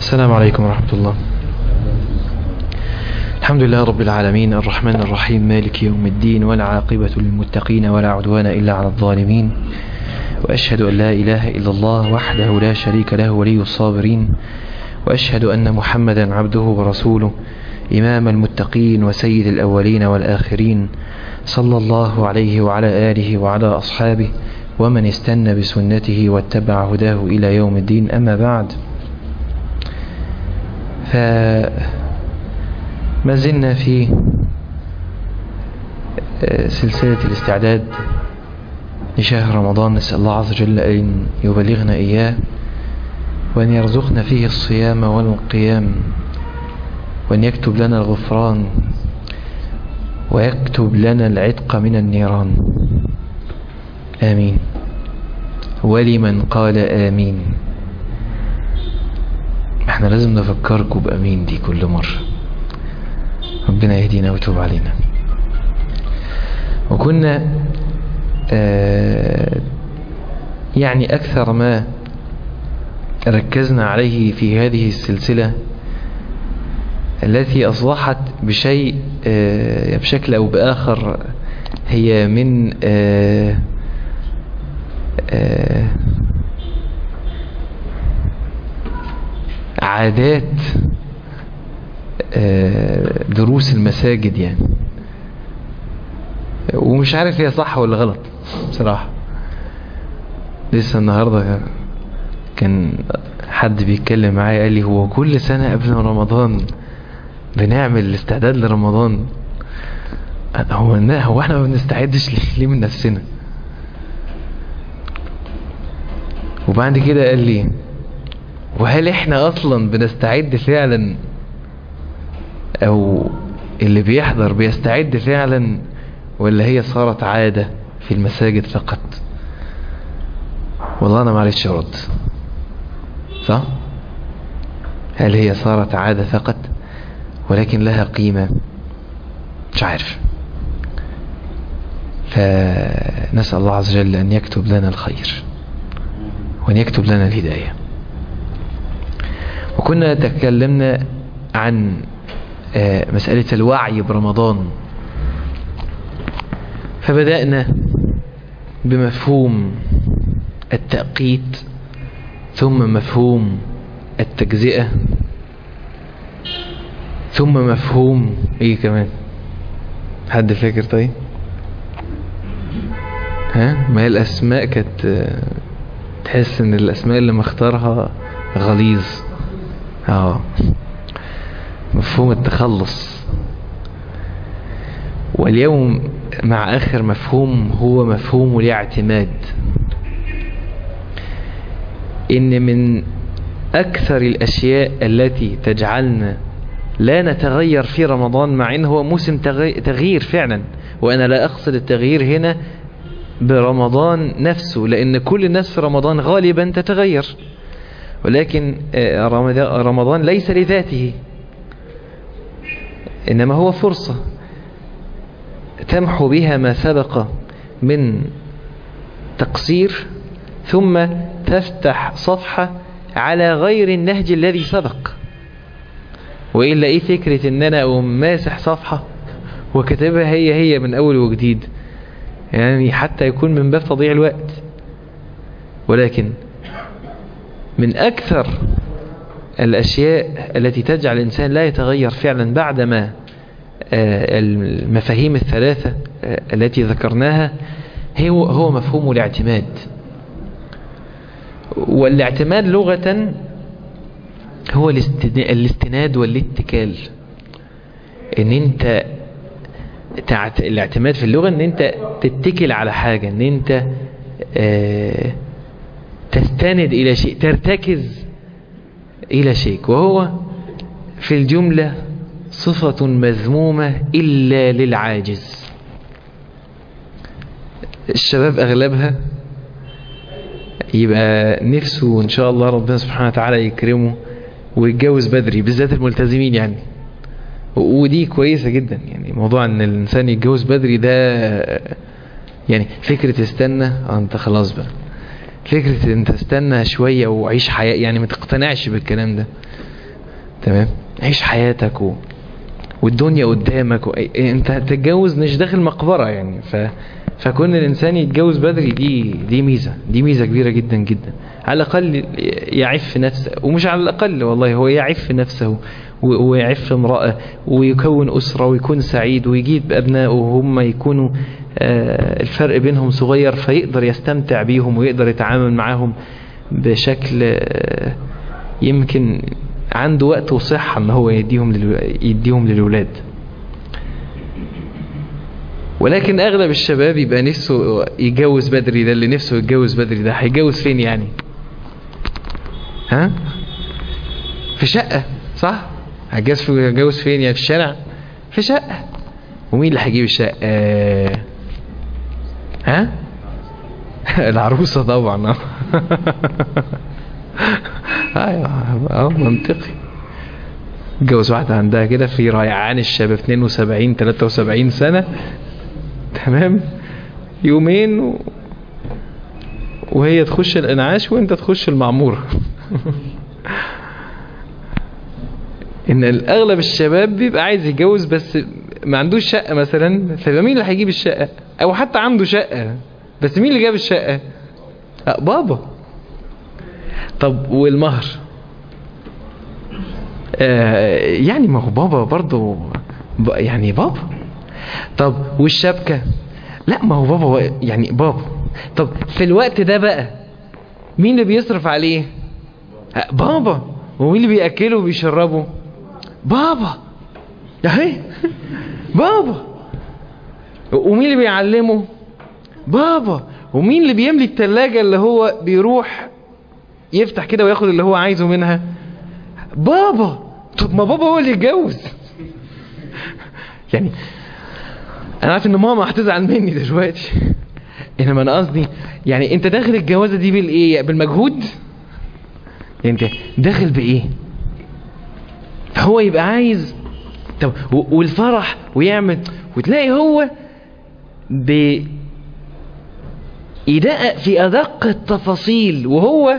السلام عليكم ورحمة الله الحمد لله رب العالمين الرحمن الرحيم مالك يوم الدين والعاقبة للمتقين ولا عدوان إلا على الظالمين وأشهد أن لا إله إلا الله وحده لا شريك له ولي الصابرين وأشهد أن محمدا عبده ورسوله إمام المتقين وسيد الأولين والآخرين صلى الله عليه وعلى آله وعلى أصحابه ومن استنى بسنته واتبع هداه إلى يوم الدين أما بعد فما زلنا في سلسلة الاستعداد لشهر رمضان نسأل الله عز وجل أن يبلغنا إياه وأن يرزقنا فيه الصيام والقيام وأن يكتب لنا الغفران ويكتب لنا العتق من النيران آمين ولمن قال آمين احنا لازم نفكركم بأمين دي كل مرة ربنا يهدينا ويتوب علينا وكنا آه يعني أكثر ما ركزنا عليه في هذه السلسلة التي أصبحت بشيء آه بشكل أو بآخر هي من آه عادات دروس المساجد يعني ومش عارف هي صح ولا غلط بصراحة لسه النهاردة كان حد بيتكلم معايا قال لي هو كل سنة قبل رمضان بنعمل الاستعداد لرمضان هو هو احنا ما بنستعدش ليه من نفسنا وبعد كده قال لي وهل احنا اصلا بنستعد فعلا او اللي بيحضر بيستعد فعلا ولا هي صارت عادة في المساجد فقط والله انا معلش ارد صح هل هي صارت عادة فقط ولكن لها قيمة مش عارف فنسأل الله عز وجل أن يكتب لنا الخير وأن يكتب لنا الهداية وكنا تكلمنا عن مسألة الوعي برمضان فبدأنا بمفهوم التأقيت ثم مفهوم التجزئة ثم مفهوم ايه كمان حد فاكر طيب ها ما هي الاسماء كانت تحس ان الاسماء اللي مختارها غليظ اه مفهوم التخلص واليوم مع اخر مفهوم هو مفهوم الاعتماد ان من اكثر الاشياء التي تجعلنا لا نتغير في رمضان مع انه هو موسم تغيير فعلا وانا لا اقصد التغيير هنا برمضان نفسه لان كل الناس في رمضان غالبا تتغير ولكن رمضان ليس لذاته انما هو فرصة تمحو بها ما سبق من تقصير ثم تفتح صفحة على غير النهج الذي سبق وإلا إيه فكرة إن أنا أقوم ماسح صفحة وكتبها هي هي من أول وجديد يعني حتى يكون من باب تضييع الوقت ولكن من أكثر الأشياء التي تجعل الإنسان لا يتغير فعلا بعدما المفاهيم الثلاثة التي ذكرناها هو هو مفهوم الاعتماد والاعتماد لغة هو الاستناد والاتكال ان انت تعت... الاعتماد في اللغة ان انت تتكل على حاجة ان انت اه تستند الى شيء ترتكز الى شيء وهو في الجملة صفة مذمومة الا للعاجز الشباب اغلبها يبقى نفسه ان شاء الله ربنا سبحانه وتعالى يكرمه ويتجوز بدري بالذات الملتزمين يعني ودي كويسة جدا يعني موضوع ان الانسان يتجوز بدري ده يعني فكرة استنى انت خلاص بقى فكرة انت استنى شوية وعيش حياة يعني ما تقتنعش بالكلام ده تمام عيش حياتك و... والدنيا قدامك و... انت هتتجوز مش داخل مقبرة يعني ف... فكون الانسان يتجوز بدري دي دي ميزة دي ميزة كبيرة جدا جدا على الاقل يعف نفسه ومش على الاقل والله هو يعف نفسه و- ويعف امرأة ويكون أسرة ويكون سعيد ويجيب أبنائه وهم يكونوا آه، الفرق بينهم صغير فيقدر يستمتع بيهم ويقدر يتعامل معاهم بشكل آه، يمكن عنده وقت وصحة ان هو يديهم للو- يديهم للولاد ولكن اغلب الشباب يبقى نفسه يتجوز بدري ده اللي نفسه يتجوز بدري ده هيتجوز فين يعني ها في شقة صح هتجوز في هتجوز فين يعني في الشارع في شقة ومين اللي هيجيب الشقة ها العروسة طبعا ايوه اه منطقي اتجوز واحدة عندها كده في ريعان الشباب 72 73 سنة تمام يومين و... وهي تخش الانعاش وانت تخش المعمورة ان الاغلب الشباب بيبقى عايز يتجوز بس ما عندوش شقة مثلا فيبقى مين اللي هيجيب الشقة او حتى عنده شقة بس مين اللي جاب الشقة أه بابا طب والمهر آه يعني ما هو بابا برضه ب- يعني بابا طب والشبكة لا ما هو بابا هو- يعني بابا طب في الوقت ده بقى مين اللي بيصرف عليه آه، بابا ومين اللي بيأكله وبيشربه بابا اهي بابا ومين اللي بيعلمه بابا ومين اللي بيملي التلاجة اللي هو بيروح يفتح كده وياخد اللي هو عايزه منها بابا طب ما بابا هو اللي يتجوز يعني انا عارف ان ماما هتزعل مني دلوقتي انما انا قصدي يعني انت داخل الجوازه دي بالايه بالمجهود يعني انت داخل بايه هو يبقى عايز طب و- والفرح ويعمل وتلاقي هو ب يدقق في ادق التفاصيل وهو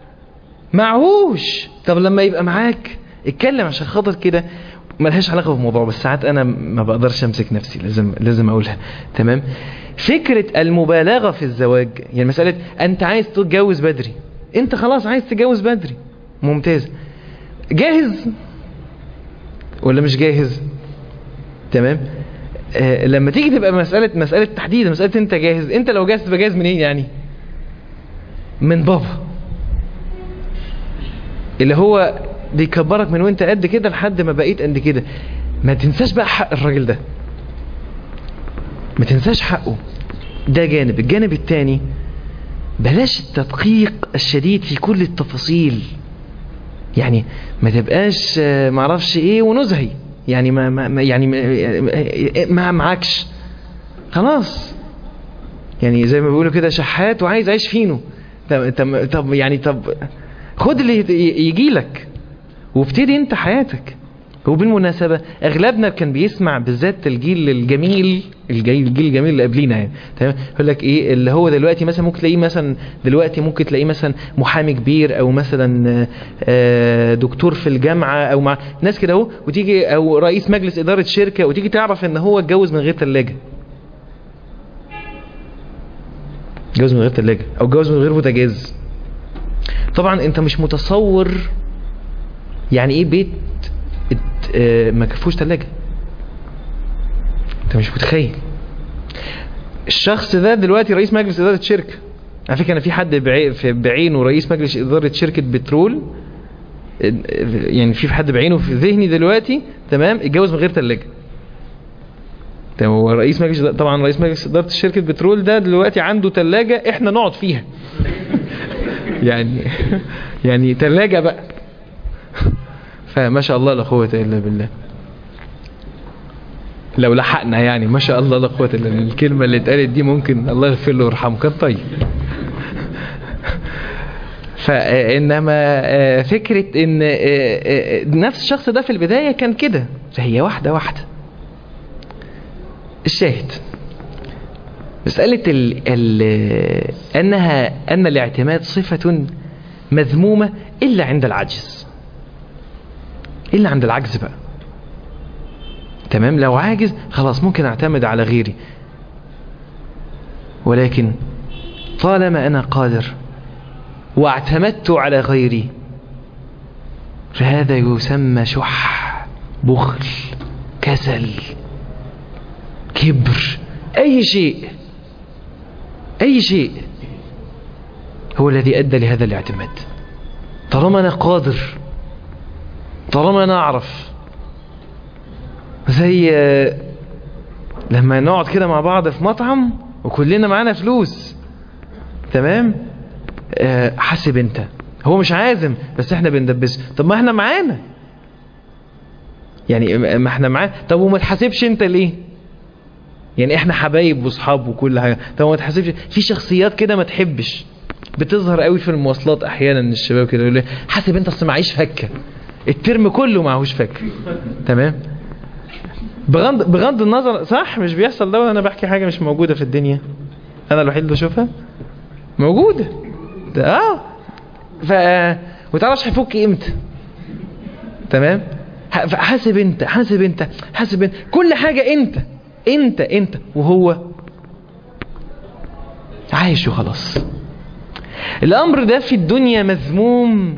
معهوش طب لما يبقى معاك اتكلم عشان خاطر كده ملهاش علاقه بالموضوع بس ساعات انا ما بقدرش امسك نفسي لازم لازم اقولها تمام فكره المبالغه في الزواج يعني مساله انت عايز تتجوز بدري انت خلاص عايز تتجوز بدري ممتاز جاهز ولا مش جاهز تمام آه لما تيجي تبقى مساله مساله تحديد مساله انت جاهز انت لو جاهز تبقى جاهز منين يعني من بابا اللي هو بيكبرك من وانت قد كده لحد ما بقيت قد كده ما تنساش بقى حق الراجل ده ما تنساش حقه ده جانب الجانب التاني بلاش التدقيق الشديد في كل التفاصيل يعني ما تبقاش آه، معرفش ايه ونزهي يعني ما, ما ما- يعني ما, ما معكش خلاص يعني زي ما بيقولوا كده شحات وعايز عيش فينه طب, طب, طب يعني طب خد اللي يجي لك وابتدي انت حياتك وبالمناسبة اغلبنا كان بيسمع بالذات الجيل الجميل الجيل الجيل الجميل اللي قبلينا يعني تمام يقول لك ايه اللي هو دلوقتي مثلا ممكن تلاقيه مثلا دلوقتي ممكن تلاقيه مثلا محامي كبير او مثلا آه، دكتور في الجامعة او مع ناس كده اهو وتيجي او رئيس مجلس ادارة شركة وتيجي تعرف ان هو اتجوز من غير ثلاجة اتجوز من غير ثلاجة او اتجوز من غير بوتاجاز طبعا انت مش متصور يعني ايه بيت ات- آه، ما كفوش ثلاجة انت مش متخيل الشخص ده دلوقتي رئيس مجلس اداره شركه على فكره انا في حد بعي- في- بعينه رئيس مجلس اداره شركه بترول اه، يعني في حد بعينه في ذهني دلوقتي تمام اتجوز من غير ثلاجه تمام هو رئيس مجلس طبعا رئيس مجلس اداره شركه بترول ده دلوقتي عنده ثلاجه احنا نقعد فيها يعني يعني ثلاجه بقى فما شاء الله لا قوه الا بالله لو لحقنا يعني ما شاء الله لا قوه الا بالله الكلمه اللي اتقالت دي ممكن الله يغفر له ويرحمه كان طيب فانما آه، فكره ان آه، آه، نفس الشخص ده في البدايه كان كده فهي واحده واحده الشاهد مسألة ال ال أنها أن الاعتماد صفة مذمومة إلا عند العجز إلا عند العجز بقى تمام لو عاجز خلاص ممكن اعتمد على غيري ولكن طالما أنا قادر واعتمدت على غيري فهذا يسمى شح بخل كسل كبر أي شيء أي شيء هو الذي أدى لهذا الاعتماد طالما أنا قادر طالما أنا أعرف زي لما نقعد كده مع بعض في مطعم وكلنا معانا فلوس تمام أه حاسب انت هو مش عازم بس احنا بندبسه طب ما احنا معانا يعني ما احنا معاه طب وما تحاسبش انت ليه يعني احنا حبايب واصحاب وكل حاجه طب ما تحاسبش في شخصيات كده ما تحبش بتظهر قوي في المواصلات احيانا الشباب كده يقول لي حاسب انت اصل معيش فكه الترم كله معهوش فكه تمام بغض بغض النظر صح مش بيحصل ده انا بحكي حاجه مش موجوده في الدنيا انا الوحيد اللي بشوفها موجوده ده اه ف وتعرفش هيفك امتى تمام حاسب انت حاسب انت حاسب انت كل حاجه انت انت انت وهو عايش وخلاص الامر ده في الدنيا مذموم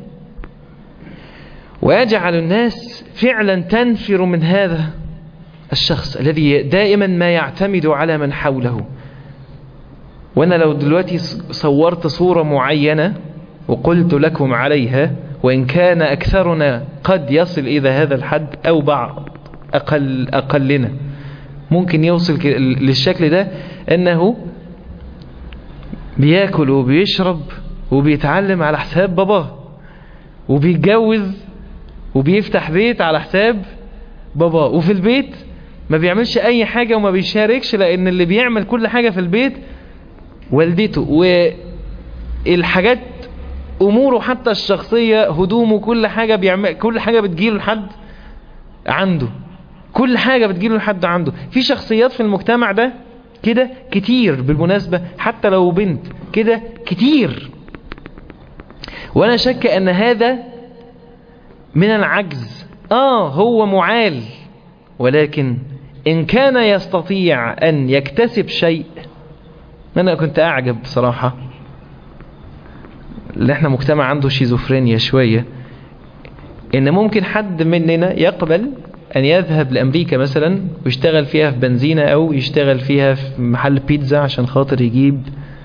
ويجعل الناس فعلا تنفر من هذا الشخص الذي دائما ما يعتمد على من حوله وانا لو دلوقتي صورت صورة معينة وقلت لكم عليها وإن كان أكثرنا قد يصل إلى هذا الحد أو بعض أقل أقلنا ممكن يوصل للشكل ده أنه بياكل وبيشرب وبيتعلم على حساب باباه وبيتجوز وبيفتح بيت على حساب باباه وفي البيت ما بيعملش أي حاجة وما بيشاركش لأن اللي بيعمل كل حاجة في البيت والدته والحاجات اموره حتى الشخصية هدومه كل حاجة بيعمل كل حاجة بتجيله لحد عنده كل حاجة بتجيله لحد عنده في شخصيات في المجتمع ده كده كتير بالمناسبة حتى لو بنت كده كتير وانا شك ان هذا من العجز اه هو معال ولكن ان كان يستطيع ان يكتسب شيء انا كنت اعجب بصراحة اللي احنا مجتمع عنده شيزوفرينيا شوية ان ممكن حد مننا يقبل ان يذهب لامريكا مثلا ويشتغل فيها في بنزينة او يشتغل فيها في محل بيتزا عشان خاطر يجيب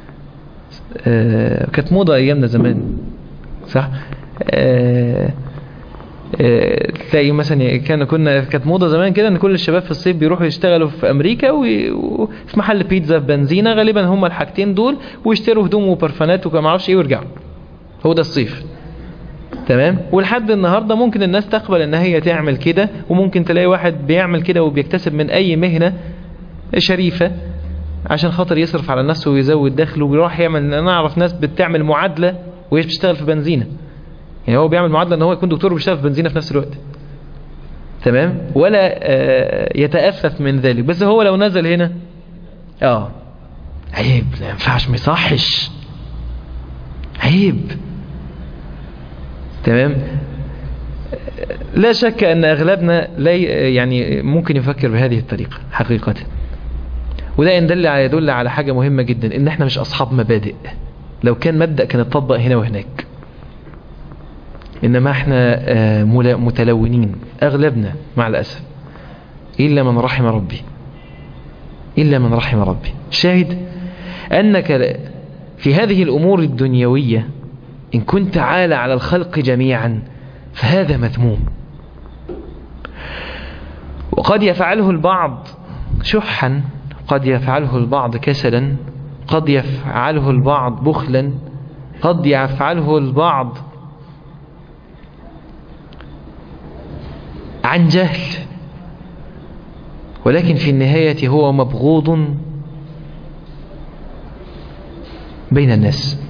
آه كانت موضة ايامنا زمان صح آه آه تلاقي مثلا كان كنا كانت موضه زمان كده ان كل الشباب في الصيف بيروحوا يشتغلوا في امريكا وفي محل بيتزا في بنزينه غالبا هم الحاجتين دول ويشتروا هدوم وبرفانات وما اعرفش ايه ويرجعوا هو ده الصيف تمام ولحد النهارده ممكن الناس تقبل ان هي تعمل كده وممكن تلاقي واحد بيعمل كده وبيكتسب من اي مهنه شريفه عشان خاطر يصرف على نفسه ويزود دخله وبيروح يعمل انا اعرف ناس بتعمل معادله وهي بتشتغل في بنزينه يعني هو بيعمل معادله ان هو يكون دكتور وبيشتغل في بنزينه في نفس الوقت تمام ولا آه يتأفف من ذلك بس هو لو نزل هنا اه عيب لا ينفعش ما يصحش عيب تمام لا شك ان اغلبنا لا يعني ممكن يفكر بهذه الطريقة حقيقة وده يدل على يدل على حاجة مهمة جدا ان احنا مش اصحاب مبادئ لو كان مبدأ كان اتطبق هنا وهناك انما احنا متلونين اغلبنا مع الاسف الا من رحم ربي الا من رحم ربي شاهد انك في هذه الامور الدنيوية ان كنت عالى على الخلق جميعا فهذا مذموم وقد يفعله البعض شحا قد يفعله البعض كسلا قد يفعله البعض بخلا قد يفعله البعض عن جهل ولكن في النهاية هو مبغوض بين الناس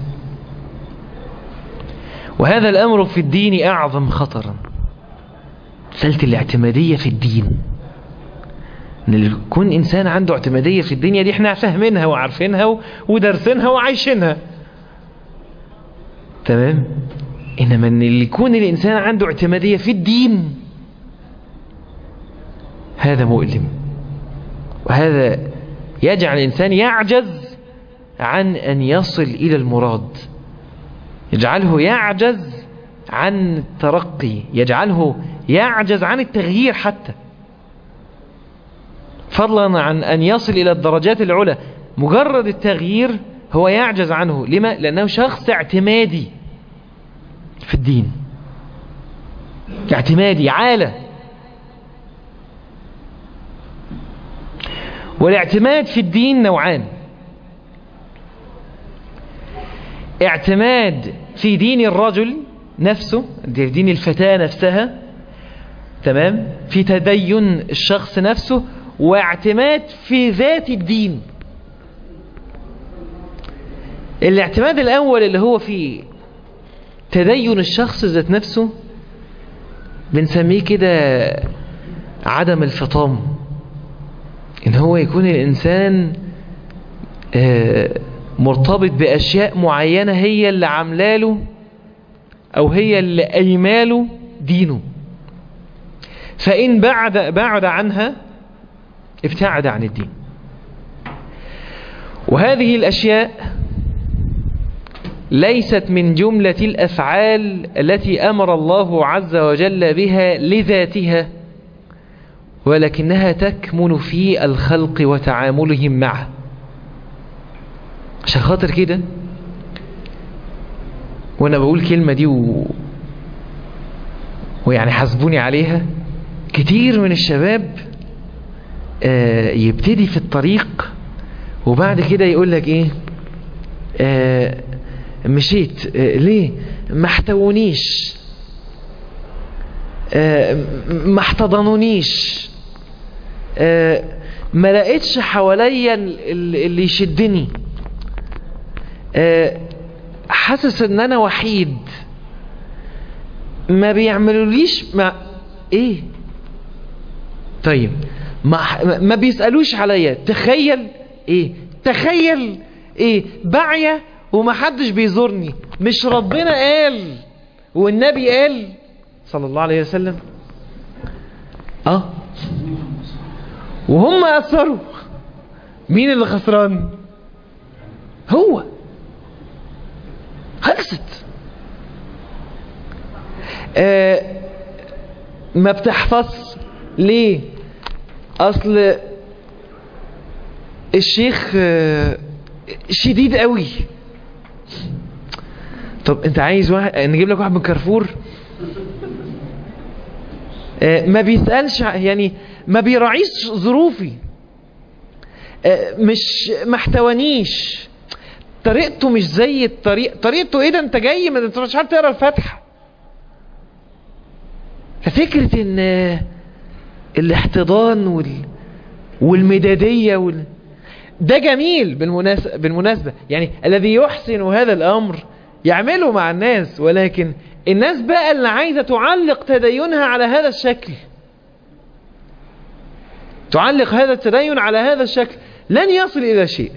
وهذا الأمر في الدين أعظم خطرا سلة الاعتمادية في الدين ان يكون إنسان عنده اعتمادية في الدنيا دي احنا فاهمينها وعارفينها ودارسينها وعايشينها تمام إنما ان اللي يكون الإنسان عنده اعتمادية في الدين هذا مؤلم وهذا يجعل الإنسان يعجز عن أن يصل إلى المراد يجعله يعجز عن الترقي يجعله يعجز عن التغيير حتى فضلا عن أن يصل إلى الدرجات العلى مجرد التغيير هو يعجز عنه لما؟ لأنه شخص اعتمادي في الدين اعتمادي عالة والاعتماد في الدين نوعان اعتماد في دين الرجل نفسه دين الفتاة نفسها تمام في تدين الشخص نفسه واعتماد في ذات الدين الاعتماد الأول اللي هو في تدين الشخص ذات نفسه بنسميه كده عدم الفطام ان هو يكون الانسان مرتبط باشياء معينة هي اللي عاملاله او هي اللي ايماله دينه فان بعد بعد عنها ابتعد عن الدين وهذه الاشياء ليست من جملة الأفعال التي أمر الله عز وجل بها لذاتها ولكنها تكمن في الخلق وتعاملهم معه عشان خاطر كده وانا بقول كلمة دي و... ويعني حسبوني عليها كتير من الشباب آه يبتدي في الطريق وبعد كده يقول لك ايه آه مشيت آه ليه ما احتوونيش آه ما احتضنونيش آه ما لقيتش حواليا اللي يشدني حاسس ان انا وحيد ما بيعملوليش ما ايه طيب ما, ما بيسألوش عليا تخيل ايه تخيل ايه بعيا ومحدش بيزورني مش ربنا قال والنبي قال صلى الله عليه وسلم اه وهم أثروا مين اللي خسران هو خلصت آه ما بتحفظ ليه اصل الشيخ آه شديد قوي طب انت عايز واحد نجيب لك واحد من كارفور آه ما بيسألش يعني ما بيراعيش ظروفي آه مش ما احتوانيش طريقته مش زي الطريق طريقته ايه ده انت جاي ما انت مش عارف تقرا الفاتحه ففكره ان الاحتضان وال والمداديه وال ده جميل بالمناسبة, بالمناسبة يعني الذي يحسن هذا الأمر يعمله مع الناس ولكن الناس بقى اللي عايزة تعلق تدينها على هذا الشكل تعلق هذا التدين على هذا الشكل لن يصل إلى شيء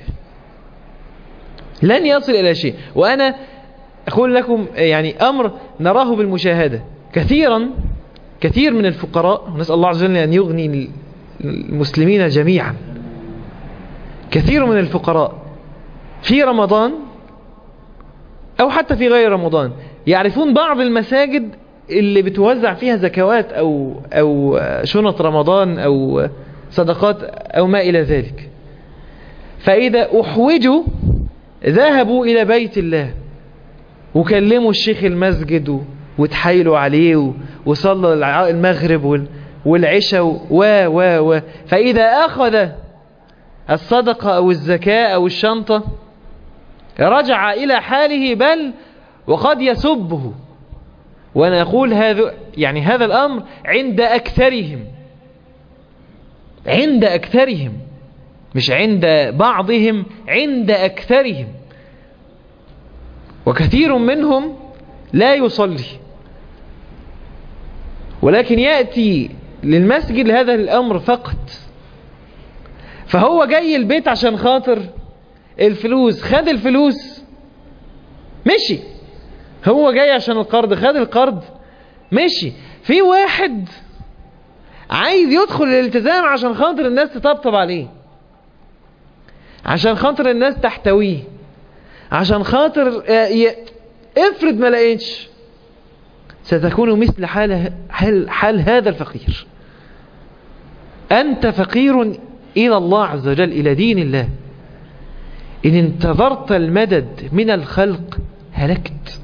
لن يصل إلى شيء وأنا أقول لكم يعني أمر نراه بالمشاهدة كثيرا كثير من الفقراء ونسأل الله عز وجل أن يغني المسلمين جميعا كثير من الفقراء في رمضان أو حتى في غير رمضان يعرفون بعض المساجد اللي بتوزع فيها زكوات أو, أو شنط رمضان أو صدقات أو ما إلى ذلك فإذا أحوجوا ذهبوا إلى بيت الله وكلموا الشيخ المسجد وتحايلوا عليه وصلوا المغرب والعشاء و و و فإذا أخذ الصدقة أو الزكاة أو الشنطة رجع إلى حاله بل وقد يسبه وأنا أقول هذا يعني هذا الأمر عند أكثرهم عند أكثرهم مش عند بعضهم عند أكثرهم وكثير منهم لا يصلي ولكن يأتي للمسجد هذا الأمر فقط فهو جاي البيت عشان خاطر الفلوس خد الفلوس مشي هو جاي عشان القرض خد القرض مشي في واحد عايز يدخل الالتزام عشان خاطر الناس تطبطب عليه عشان خاطر الناس تحتويه عشان خاطر آه، ي... افرض ما لقيتش ستكون مثل حال, حال, حال هذا الفقير أنت فقير إلى الله عز وجل إلى دين الله إن انتظرت المدد من الخلق هلكت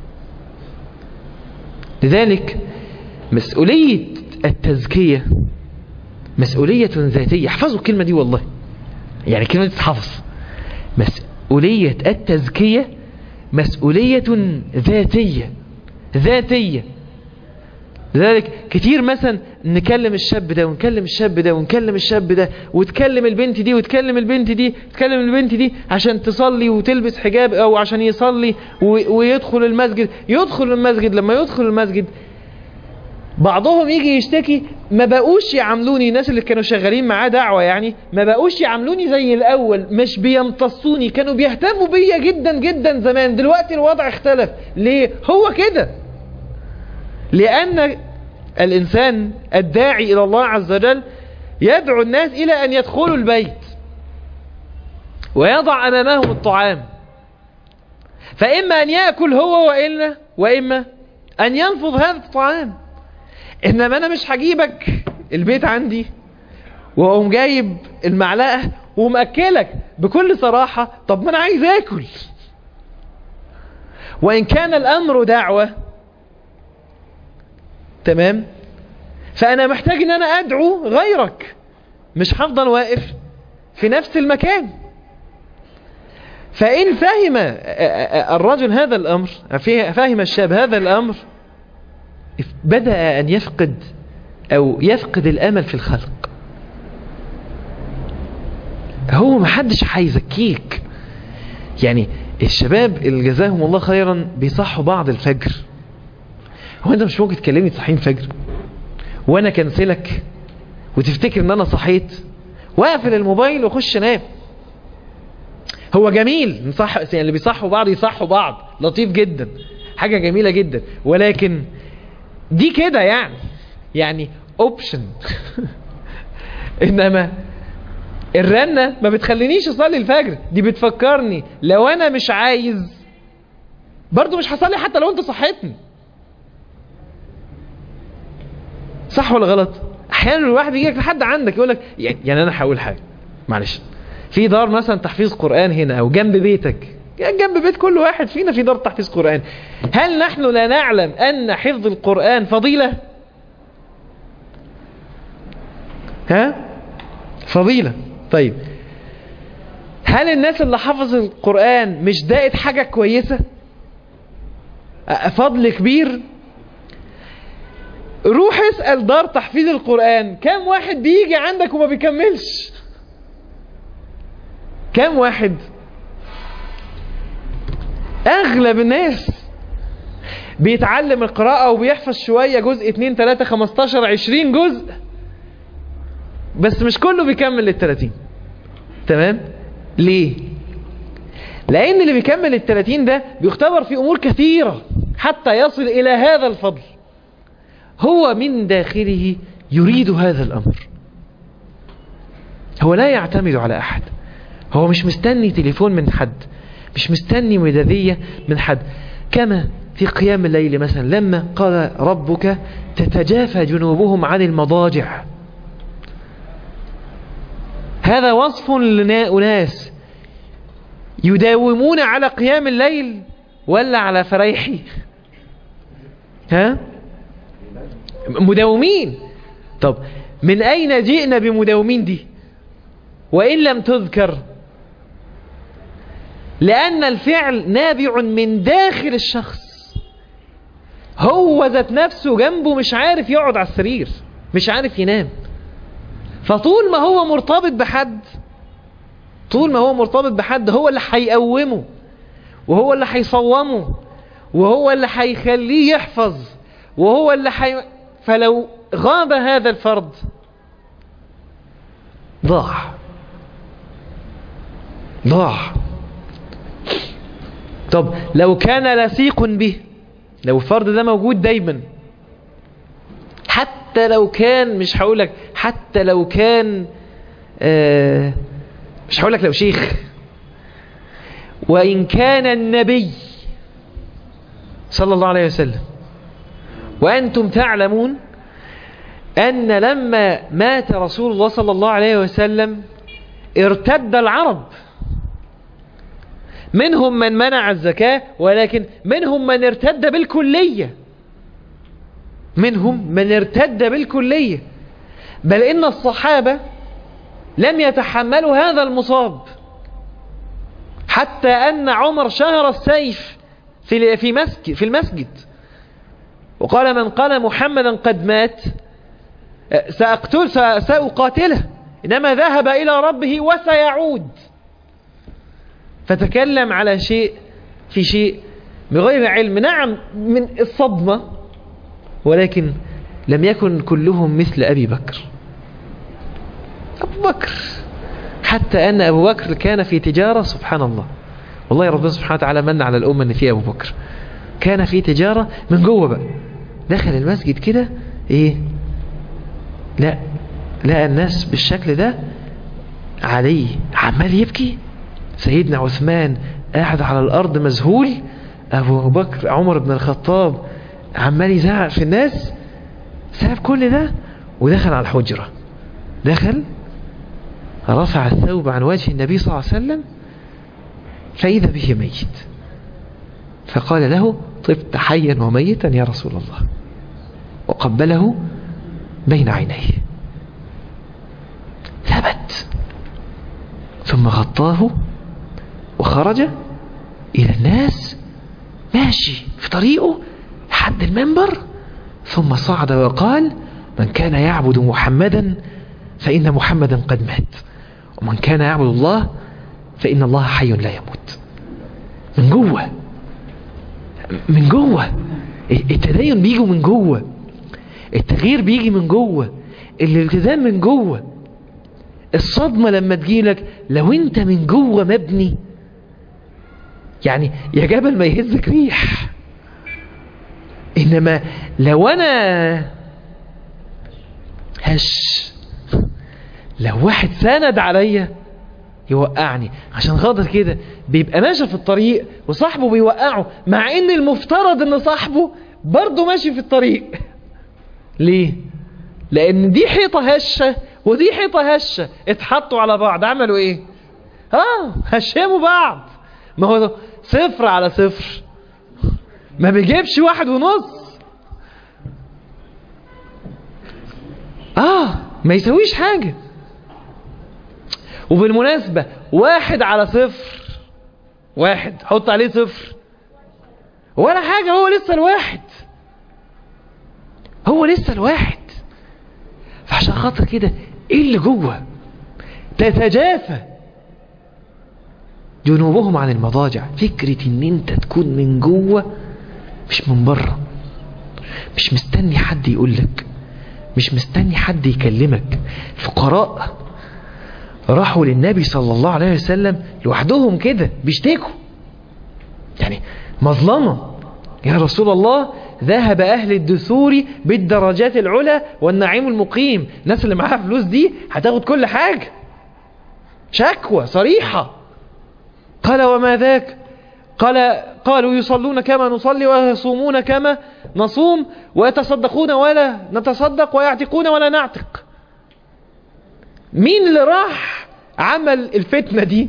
لذلك مسؤولية التزكية مسؤولية ذاتية احفظوا الكلمة دي والله يعني كلمة تتحفظ مسؤولية التزكية مسؤولية ذاتية ذاتية لذلك كتير مثلا نكلم الشاب ده ونكلم الشاب ده ونكلم الشاب ده وتكلم البنت دي وتكلم البنت دي تكلم البنت دي عشان تصلي وتلبس حجاب او عشان يصلي و- ويدخل المسجد يدخل المسجد لما يدخل المسجد بعضهم يجي يشتكي ما بقوش يعاملوني الناس اللي كانوا شغالين معاه دعوة يعني ما بقوش يعاملوني زي الأول مش بيمتصوني كانوا بيهتموا بيا جدا جدا زمان دلوقتي الوضع اختلف ليه هو كده لأن الإنسان الداعي إلى الله عز وجل يدعو الناس إلى أن يدخلوا البيت ويضع أمامهم الطعام فإما أن يأكل هو وإلا وإما أن ينفض هذا الطعام إنما أنا مش هجيبك البيت عندي وأقوم جايب المعلقة ومأكلك بكل صراحة طب ما أنا عايز آكل وإن كان الأمر دعوة تمام فأنا محتاج أن أنا أدعو غيرك مش هفضل واقف في نفس المكان فإن فهم الرجل هذا الأمر فهم الشاب هذا الأمر بدأ أن يفقد أو يفقد الأمل في الخلق هو محدش هيزكيك يعني الشباب اللي جزاهم الله خيرا بيصحوا بعض الفجر هو انت مش ممكن تكلمني تصحين فجر وانا كنسلك وتفتكر ان انا صحيت واقفل الموبايل واخش انام هو جميل نصح يعني اللي بيصحوا بعض يصحوا بعض لطيف جدا حاجة جميلة جدا ولكن دي كده يعني يعني اوبشن انما الرنة ما بتخلينيش اصلي الفجر دي بتفكرني لو انا مش عايز برضو مش هصلي حتى لو انت صحيتني صح ولا غلط احيانا الواحد يجي لحد عندك يقول لك يعني انا هقول حاجه معلش في دار مثلا تحفيظ قران هنا او جنب بيتك يعني جنب بيت كل واحد فينا في دار تحفيظ قران هل نحن لا نعلم ان حفظ القران فضيله ها فضيله طيب هل الناس اللي حفظ القرآن مش دقت حاجة كويسة فضل كبير روح اسأل دار تحفيظ القرآن كم واحد بيجي عندك وما بيكملش كم واحد اغلب الناس بيتعلم القراءة وبيحفظ شوية جزء 2 3 15 20 جزء بس مش كله بيكمل لل 30 تمام ليه لان اللي بيكمل ال 30 ده بيختبر في امور كثيرة حتى يصل الى هذا الفضل هو من داخله يريد هذا الامر هو لا يعتمد على احد هو مش مستني تليفون من حد مش مستني مدادية من حد كما في قيام الليل مثلا لما قال ربك تتجافى جنوبهم عن المضاجع هذا وصف لناس يداومون على قيام الليل ولا على فريحي ها مداومين طب من أين جئنا بمداومين دي وإن لم تذكر لأن الفعل نابع من داخل الشخص هو ذات نفسه جنبه مش عارف يقعد على السرير مش عارف ينام فطول ما هو مرتبط بحد طول ما هو مرتبط بحد هو اللي هيقومه وهو اللي هيصومه وهو اللي هيخليه يحفظ وهو اللي حي... فلو غاب هذا الفرد ضاع ضاع طب لو كان لصيق به لو الفرد ده موجود دايما حتى حتى لو كان مش هقول لك حتى لو كان آه مش هقول لك لو شيخ وإن كان النبي صلى الله عليه وسلم وأنتم تعلمون أن لما مات رسول الله صلى الله عليه وسلم ارتد العرب منهم من منع الزكاة ولكن منهم من ارتد بالكلية منهم من ارتد بالكلية بل إن الصحابة لم يتحملوا هذا المصاب حتى أن عمر شهر السيف في في مسجد في المسجد وقال من قال محمدا قد مات سأقتل سأقاتله إنما ذهب إلى ربه وسيعود فتكلم على شيء في شيء بغير علم نعم من الصدمة ولكن لم يكن كلهم مثل أبي بكر أبو بكر حتى أن أبو بكر كان في تجارة سبحان الله والله ربنا سبحانه وتعالى من على الأمة أن في أبو بكر كان في تجارة من جوه بقى دخل المسجد كده إيه لا لقى الناس بالشكل ده علي عمال يبكي سيدنا عثمان قاعد على الأرض مذهول أبو بكر عمر بن الخطاب عمال يزعق في الناس ساب كل ده ودخل على الحجرة دخل رفع الثوب عن وجه النبي صلى الله عليه وسلم فإذا به ميت فقال له طبت حيا وميتا يا رسول الله وقبله بين عينيه ثبت ثم غطاه وخرج إلى الناس ماشي في طريقه حد المنبر ثم صعد وقال من كان يعبد محمدا فإن محمدا قد مات ومن كان يعبد الله فإن الله حي لا يموت من جوه من جوه التدين بيجي من جوه التغيير بيجي من جوه الالتزام من جوه الصدمة لما تجيلك لو انت من جوه مبني يعني يا جبل ما يهزك ريح انما لو انا هش لو واحد ساند عليا يوقعني عشان خاطر كده بيبقى ماشي في الطريق وصاحبه بيوقعه مع ان المفترض ان صاحبه برضه ماشي في الطريق ليه لان دي حيطة هشة ودي حيطة هشة اتحطوا على بعض عملوا ايه اه هشموا بعض ما هو صفر على صفر ما بيجيبش واحد ونص اه ما يسويش حاجة وبالمناسبة واحد على صفر واحد حط عليه صفر ولا حاجة هو لسه الواحد هو لسه الواحد فعشان خاطر كده ايه اللي جوه تتجافى جنوبهم عن المضاجع فكرة ان انت تكون من جوه مش من بره مش مستني حد يقولك مش مستني حد يكلمك فقراء راحوا للنبي صلى الله عليه وسلم لوحدهم كده بيشتكوا يعني مظلمة يا رسول الله ذهب أهل الدثور بالدرجات العلى والنعيم المقيم الناس اللي معاها فلوس دي هتاخد كل حاجة شكوى صريحة قال وما ذاك قال قالوا يصلون كما نصلي ويصومون كما نصوم ويتصدقون ولا نتصدق ويعتقون ولا نعتق مين اللي راح عمل الفتنة دي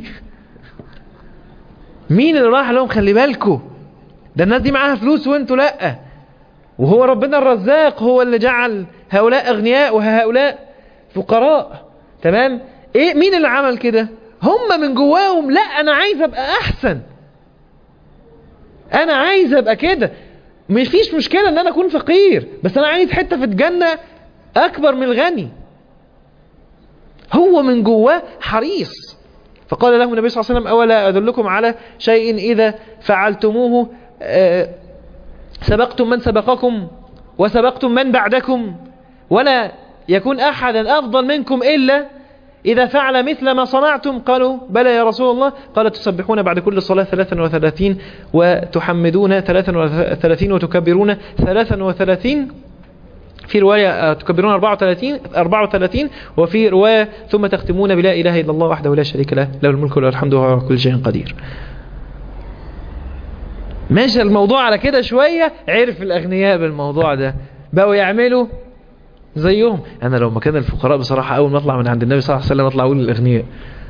مين اللي راح لهم خلي بالكم ده الناس دي معاها فلوس وانتوا لا وهو ربنا الرزاق هو اللي جعل هؤلاء اغنياء وهؤلاء فقراء تمام ايه مين اللي عمل كده هم من جواهم لا انا عايز ابقى احسن انا عايز ابقى كده مفيش مشكلة ان انا اكون فقير بس انا عايز حتة في الجنة اكبر من الغني هو من جواه حريص فقال له النبي صلى الله عليه وسلم أولا أدلكم على شيء إذا فعلتموه سبقتم من سبقكم وسبقتم من بعدكم ولا يكون أحدا أفضل منكم إلا إذا فعل مثل ما صنعتم قالوا بلى يا رسول الله قال تسبحون بعد كل صلاة 33 وتحمدون 33 وتكبرون 33 في رواية تكبرون 34 34 وفي رواية ثم تختمون بلا إله إلا الله وحده لا شريك له له الملك وله الحمد وهو على كل شيء قدير ماشي الموضوع على كده شوية عرف الأغنياء بالموضوع ده بقوا يعملوا زيهم أنا لو مكان الفقراء بصراحة أول ما أطلع من عند النبي صلى الله عليه وسلم أطلع أقول للأغنياء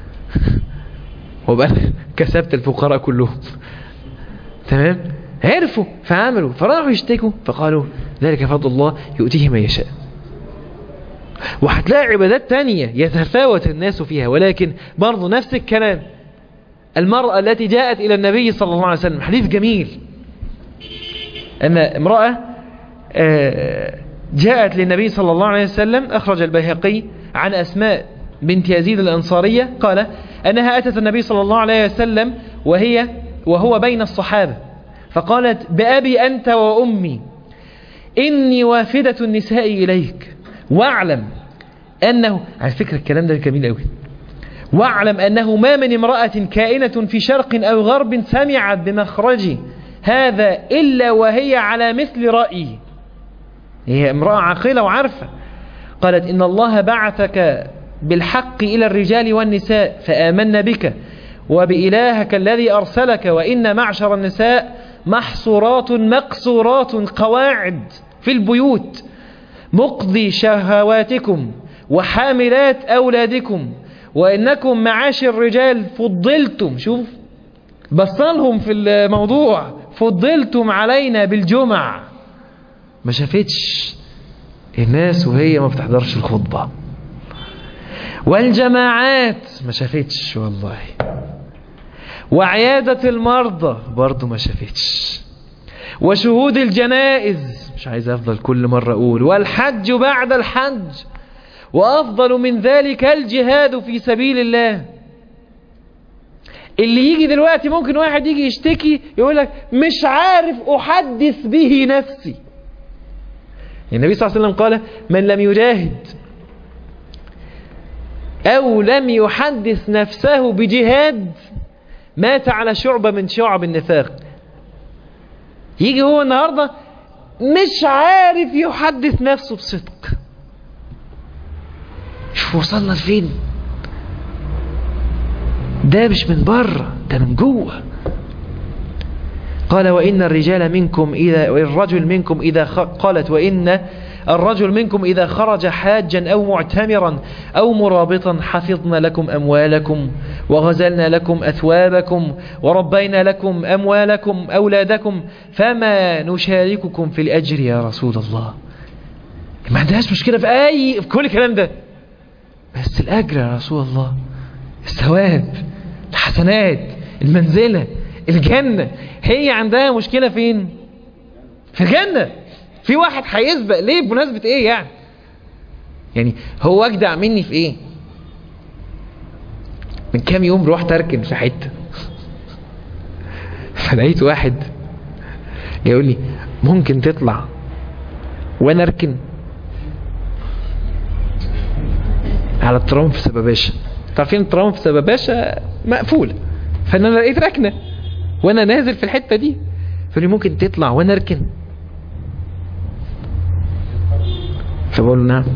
وبقى كسبت الفقراء كلهم تمام عرفوا فعملوا فراحوا يشتكوا فقالوا ذلك فضل الله يؤتيه من يشاء وهتلاقي عبادات تانية يتفاوت الناس فيها ولكن برضو نفس الكلام المرأة التي جاءت إلى النبي صلى الله عليه وسلم حديث جميل أن امرأة جاءت للنبي صلى الله عليه وسلم أخرج البيهقي عن أسماء بنت يزيد الأنصارية قال أنها أتت النبي صلى الله عليه وسلم وهي وهو بين الصحابة فقالت بأبي أنت وأمي إني وافدة النساء إليك واعلم أنه على فكرة الكلام ده جميل قوي واعلم أنه ما من امرأة كائنة في شرق أو غرب سمعت بمخرجي هذا إلا وهي على مثل رأيي هي امرأة عاقلة وعارفة قالت إن الله بعثك بالحق إلى الرجال والنساء فآمنا بك وبإلهك الذي أرسلك وإن معشر النساء محصورات مقصورات قواعد في البيوت مقضي شهواتكم وحاملات أولادكم وإنكم معاشر الرجال فضلتم شوف بصلهم في الموضوع فضلتم علينا بالجمع ما شافتش الناس وهي ما بتحضرش الخطبة والجماعات ما شافتش والله وعيادة المرضى برضو ما شافتش وشهود الجنائز مش عايز أفضل كل مرة أقول والحج بعد الحج وأفضل من ذلك الجهاد في سبيل الله اللي يجي دلوقتي ممكن واحد يجي يشتكي يقول لك مش عارف أحدث به نفسي النبي صلى الله عليه وسلم قال من لم يجاهد أو لم يحدث نفسه بجهاد مات على شعبة من شعب النفاق يجي هو النهاردة مش عارف يحدث نفسه بصدق شوف وصلنا لفين ده مش من بره ده من جوه قال وإن الرجال منكم إذا الرجل منكم إذا خ... قالت وإن الرجل منكم إذا خرج حاجا أو معتمرا أو مرابطا حفظنا لكم أموالكم وغزلنا لكم أثوابكم وربينا لكم أموالكم أولادكم فما نشارككم في الأجر يا رسول الله ما عندهاش مشكلة في أي في كل الكلام ده بس الأجر يا رسول الله الثواب الحسنات المنزلة الجنة هي عندها مشكلة فين في الجنة في واحد هيسبق ليه بمناسبة ايه يعني يعني هو اجدع مني في ايه من كام يوم رحت اركن في حتة فلقيت واحد يقول لي ممكن تطلع وانا اركن على الترام في سباباشا تعرفين الترام في سباباشا مقفولة فانا لقيت ركنه وانا نازل في الحتة دي فقال لي ممكن تطلع وانا اركن فبقول له نعم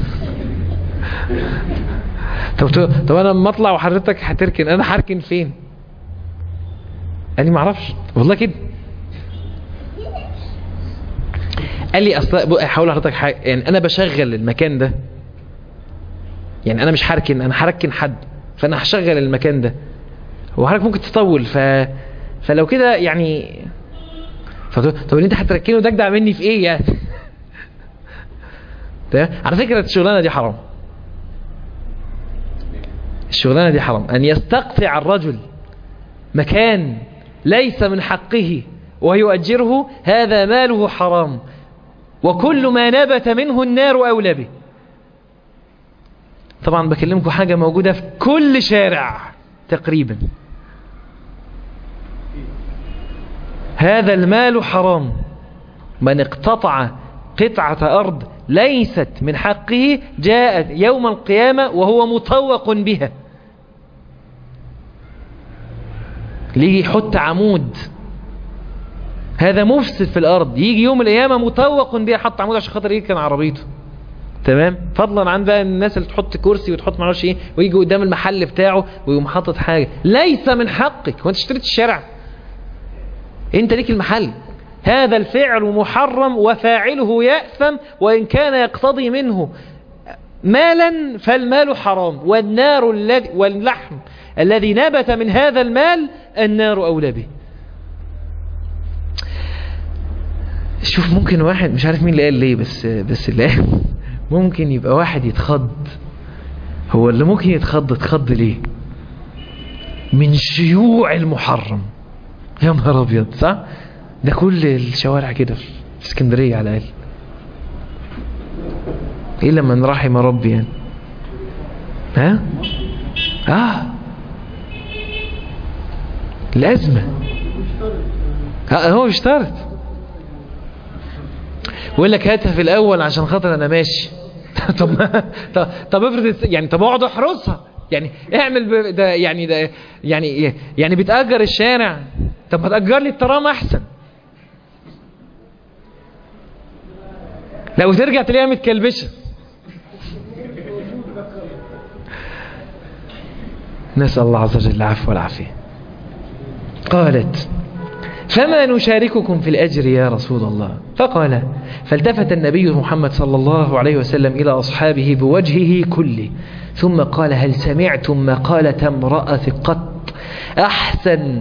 طب طب انا لما اطلع وحضرتك هتركن انا هركن فين قال لي ما اعرفش والله كده قال لي اصل هقول لحضرتك حاجه يعني انا بشغل المكان ده يعني انا مش هركن انا هركن حد فانا هشغل المكان ده وحضرتك ممكن تطول ف فلو كده يعني طب اللي انت هتركنه ده اجدع مني في ايه يعني على فكرة الشغلانة دي حرام الشغلانة دي حرام أن يستقطع الرجل مكان ليس من حقه ويؤجره هذا ماله حرام وكل ما نبت منه النار أولى به طبعا بكلمكم حاجة موجودة في كل شارع تقريبا هذا المال حرام من اقتطع قطعة أرض ليست من حقه جاءت يوم القيامة وهو مطوق بها ليه يحط عمود هذا مفسد في الارض يجي يوم القيامه مطوق بيه حط عمود عشان خاطر يركن عربيته تمام فضلا عن بقى الناس اللي تحط كرسي وتحط معرفش ايه ويجي قدام المحل بتاعه ويقوم حاطط حاجه ليس من حقك وانت اشتريت الشارع انت ليك المحل هذا الفعل محرم وفاعله يأثم وإن كان يقتضي منه مالا فالمال حرام والنار الذي واللحم الذي نبت من هذا المال النار أولى به شوف ممكن واحد مش عارف مين اللي قال ليه بس بس اللي قال ممكن يبقى واحد يتخض هو اللي ممكن يتخض اتخض ليه من شيوع المحرم يا نهار ابيض صح ده كل الشوارع كده في اسكندريه على الاقل الا من رحم ربي يعني ها اه الازمه آه هو بيشترط ويقول لك هاتها في الاول عشان خاطر انا ماشي طب ما طب, طب افرض يعني طب اقعد احرسها يعني اعمل ب... ده يعني ده يعني يعني بتأجر الشارع طب ما تأجر لي الترام احسن لا وترجع تلاقيها متكلبشه نسأل الله عز وجل العفو والعافية قالت فما نشارككم في الأجر يا رسول الله فقال فالتفت النبي محمد صلى الله عليه وسلم إلى أصحابه بوجهه كله ثم قال هل سمعتم مقالة امرأة قط أحسن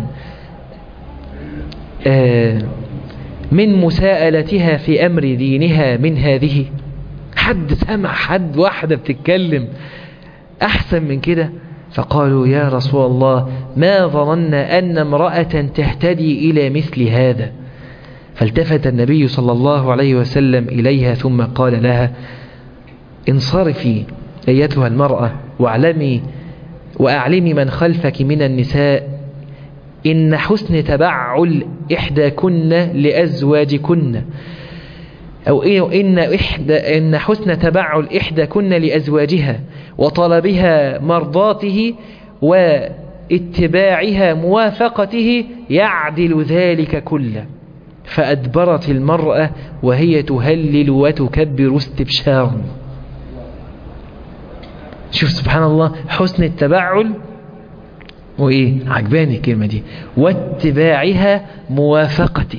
آه من مساءلتها في أمر دينها من هذه حد سمع حد واحدة بتتكلم أحسن من كده فقالوا يا رسول الله ما ظننا أن امرأة تهتدي إلى مثل هذا فالتفت النبي صلى الله عليه وسلم إليها ثم قال لها انصرفي أيتها المرأة واعلمي وأعلمي من خلفك من النساء إن حسن تبعل إحداكن لأزواجكن أو إن, إحدى إن حسن تبعل إحداكن لأزواجها وطلبها مرضاته واتباعها موافقته يعدل ذلك كله فأدبرت المرأة وهي تهلل وتكبر استبشارا شوف سبحان الله حسن التبعل وإيه عجباني الكلمة دي واتباعها موافقته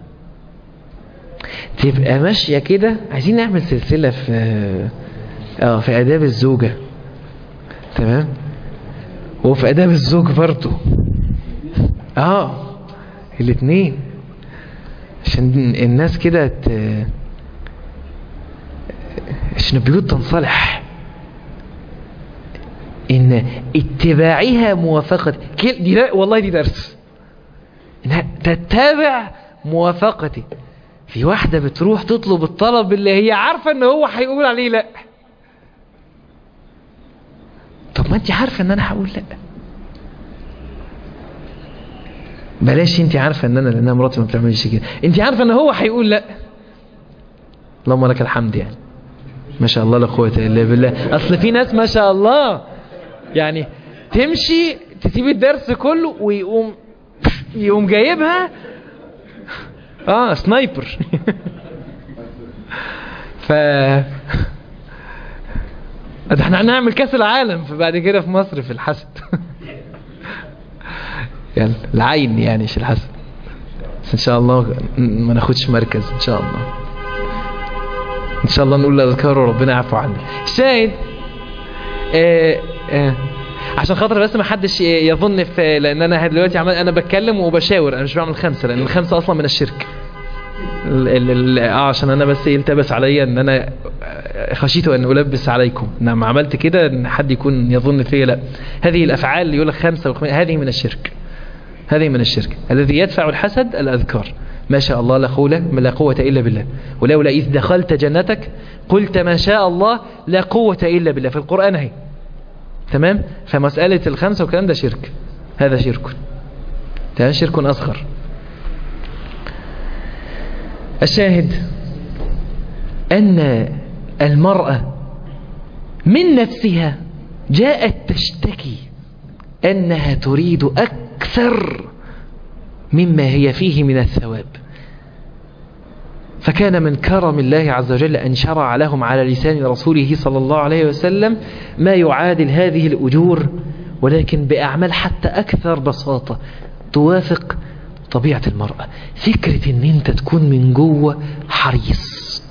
تبقى ماشية كده عايزين نعمل سلسلة في اه في آداب الزوجة تمام وفي آداب الزوج برضه اه الاثنين عشان الناس كده ت... عشان البيوت تنصلح ان اتباعها موافقة دي لا والله دي درس انها تتبع موافقتي في واحدة بتروح تطلب الطلب اللي هي عارفة ان هو هيقول عليه لا طب ما انت عارفة ان انا هقول لا بلاش انت عارفة ان انا لانها مراتي ما بتعملش كده انت عارفة ان هو هيقول لا اللهم لك الحمد يعني ما شاء الله لا قوه الا بالله اصل في ناس ما شاء الله يعني تمشي تسيب الدرس كله ويقوم يقوم جايبها اه سنايبر ف ده احنا هنعمل كاس العالم بعد كده في مصر في الحسد يعني العين يعني مش الحسد بس ان شاء الله ما ناخدش مركز ان شاء الله ان شاء الله نقول الاذكار وربنا يعفو عنا شاهد آه آه عشان خاطر بس ما حدش يظن في لان انا دلوقتي عمال انا بتكلم وبشاور انا مش بعمل خمسه لان الخمسه اصلا من الشرك اه عشان انا بس يلتبس عليا ان انا خشيت ان البس عليكم انما عملت كده ان حد يكون يظن فيا لا هذه الافعال اللي يقول لك خمسه وخمسة هذه من الشرك هذه من الشرك الذي يدفع الحسد الاذكار ما شاء الله لا قوة لا قوة إلا بالله ولولا إذ دخلت جنتك قلت ما شاء الله لا قوة إلا بالله في القرآن هي تمام فمسألة الخمسة والكلام ده شرك هذا شرك تمام شرك أصغر الشاهد أن المرأة من نفسها جاءت تشتكي أنها تريد أكثر مما هي فيه من الثواب فكان من كرم الله عز وجل أن شرع لهم على لسان رسوله صلى الله عليه وسلم ما يعادل هذه الأجور ولكن بأعمال حتى أكثر بساطة توافق طبيعة المرأة فكرة ان انت تكون من جوه حريص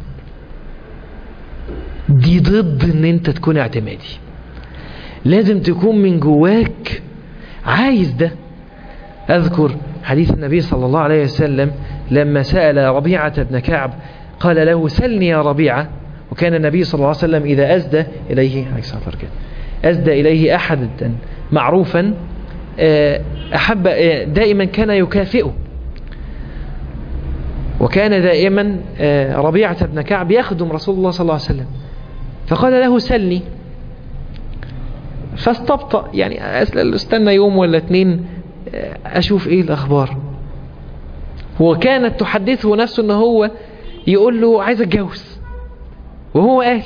دي ضد ان انت تكون اعتمادي لازم تكون من جواك عايز ده اذكر حديث النبي صلى الله عليه وسلم لما سأل ربيعة بن كعب قال له سلني يا ربيعة وكان النبي صلى الله عليه وسلم إذا أزدى إليه أزدى إليه أحد معروفا أحب دائما كان يكافئه وكان دائما ربيعة بن كعب يخدم رسول الله صلى الله عليه وسلم فقال له سلني فاستبطأ يعني استنى يوم ولا اتنين أشوف إيه الأخبار وكانت تحدثه نفسه أنه هو يقول له عايز أتجوز وهو قال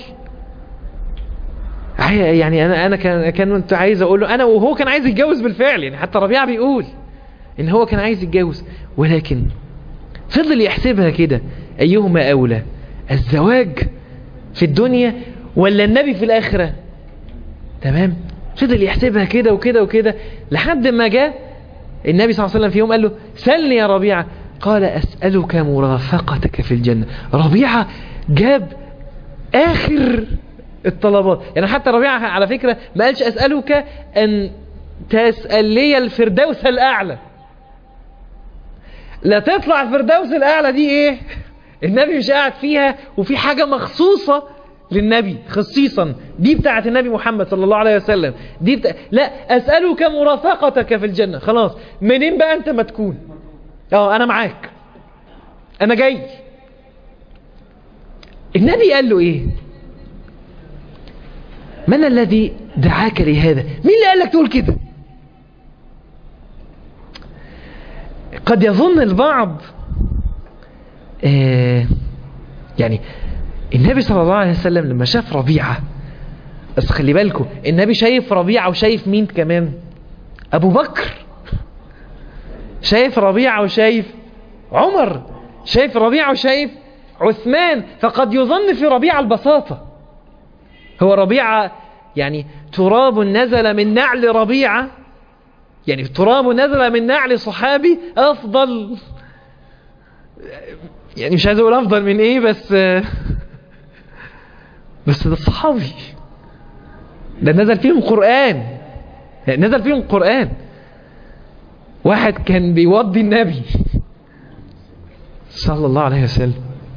يعني انا انا كان كنت عايز اقول له انا وهو كان عايز يتجوز بالفعل يعني حتى ربيعه بيقول ان هو كان عايز يتجوز ولكن فضل يحسبها كده ايهما اولى الزواج في الدنيا ولا النبي في الاخره تمام فضل يحسبها كده وكده وكده لحد ما جاء النبي صلى الله عليه وسلم في يوم قال له سلني يا ربيعه قال اسالك مرافقتك في الجنه ربيعه جاب اخر الطلبات يعني حتى ربيعة على فكرة ما قالش أسألك أن تسأل لي الفردوس الأعلى لا تطلع الفردوس الأعلى دي إيه النبي مش قاعد فيها وفي حاجة مخصوصة للنبي خصيصا دي بتاعت النبي محمد صلى الله عليه وسلم دي بتاع... لا أسألك مرافقتك في الجنة خلاص منين بقى أنت ما تكون اه أنا معاك أنا جاي النبي قال له إيه من الذي دعاك لهذا مين اللي قال لك تقول كده قد يظن البعض آه يعني النبي صلى الله عليه وسلم لما شاف ربيعة بس خلي بالكم النبي شايف ربيعة وشايف مين كمان أبو بكر شايف ربيعة وشايف عمر شايف ربيعة وشايف عثمان فقد يظن في ربيعة البساطة هو ربيعة يعني تراب نزل من نعل ربيعة يعني تراب نزل من نعل صحابي أفضل يعني مش عايز أقول أفضل من إيه بس بس ده الصحابي ده نزل فيهم قرآن نزل فيهم قرآن واحد كان بيوضي النبي صلى الله عليه وسلم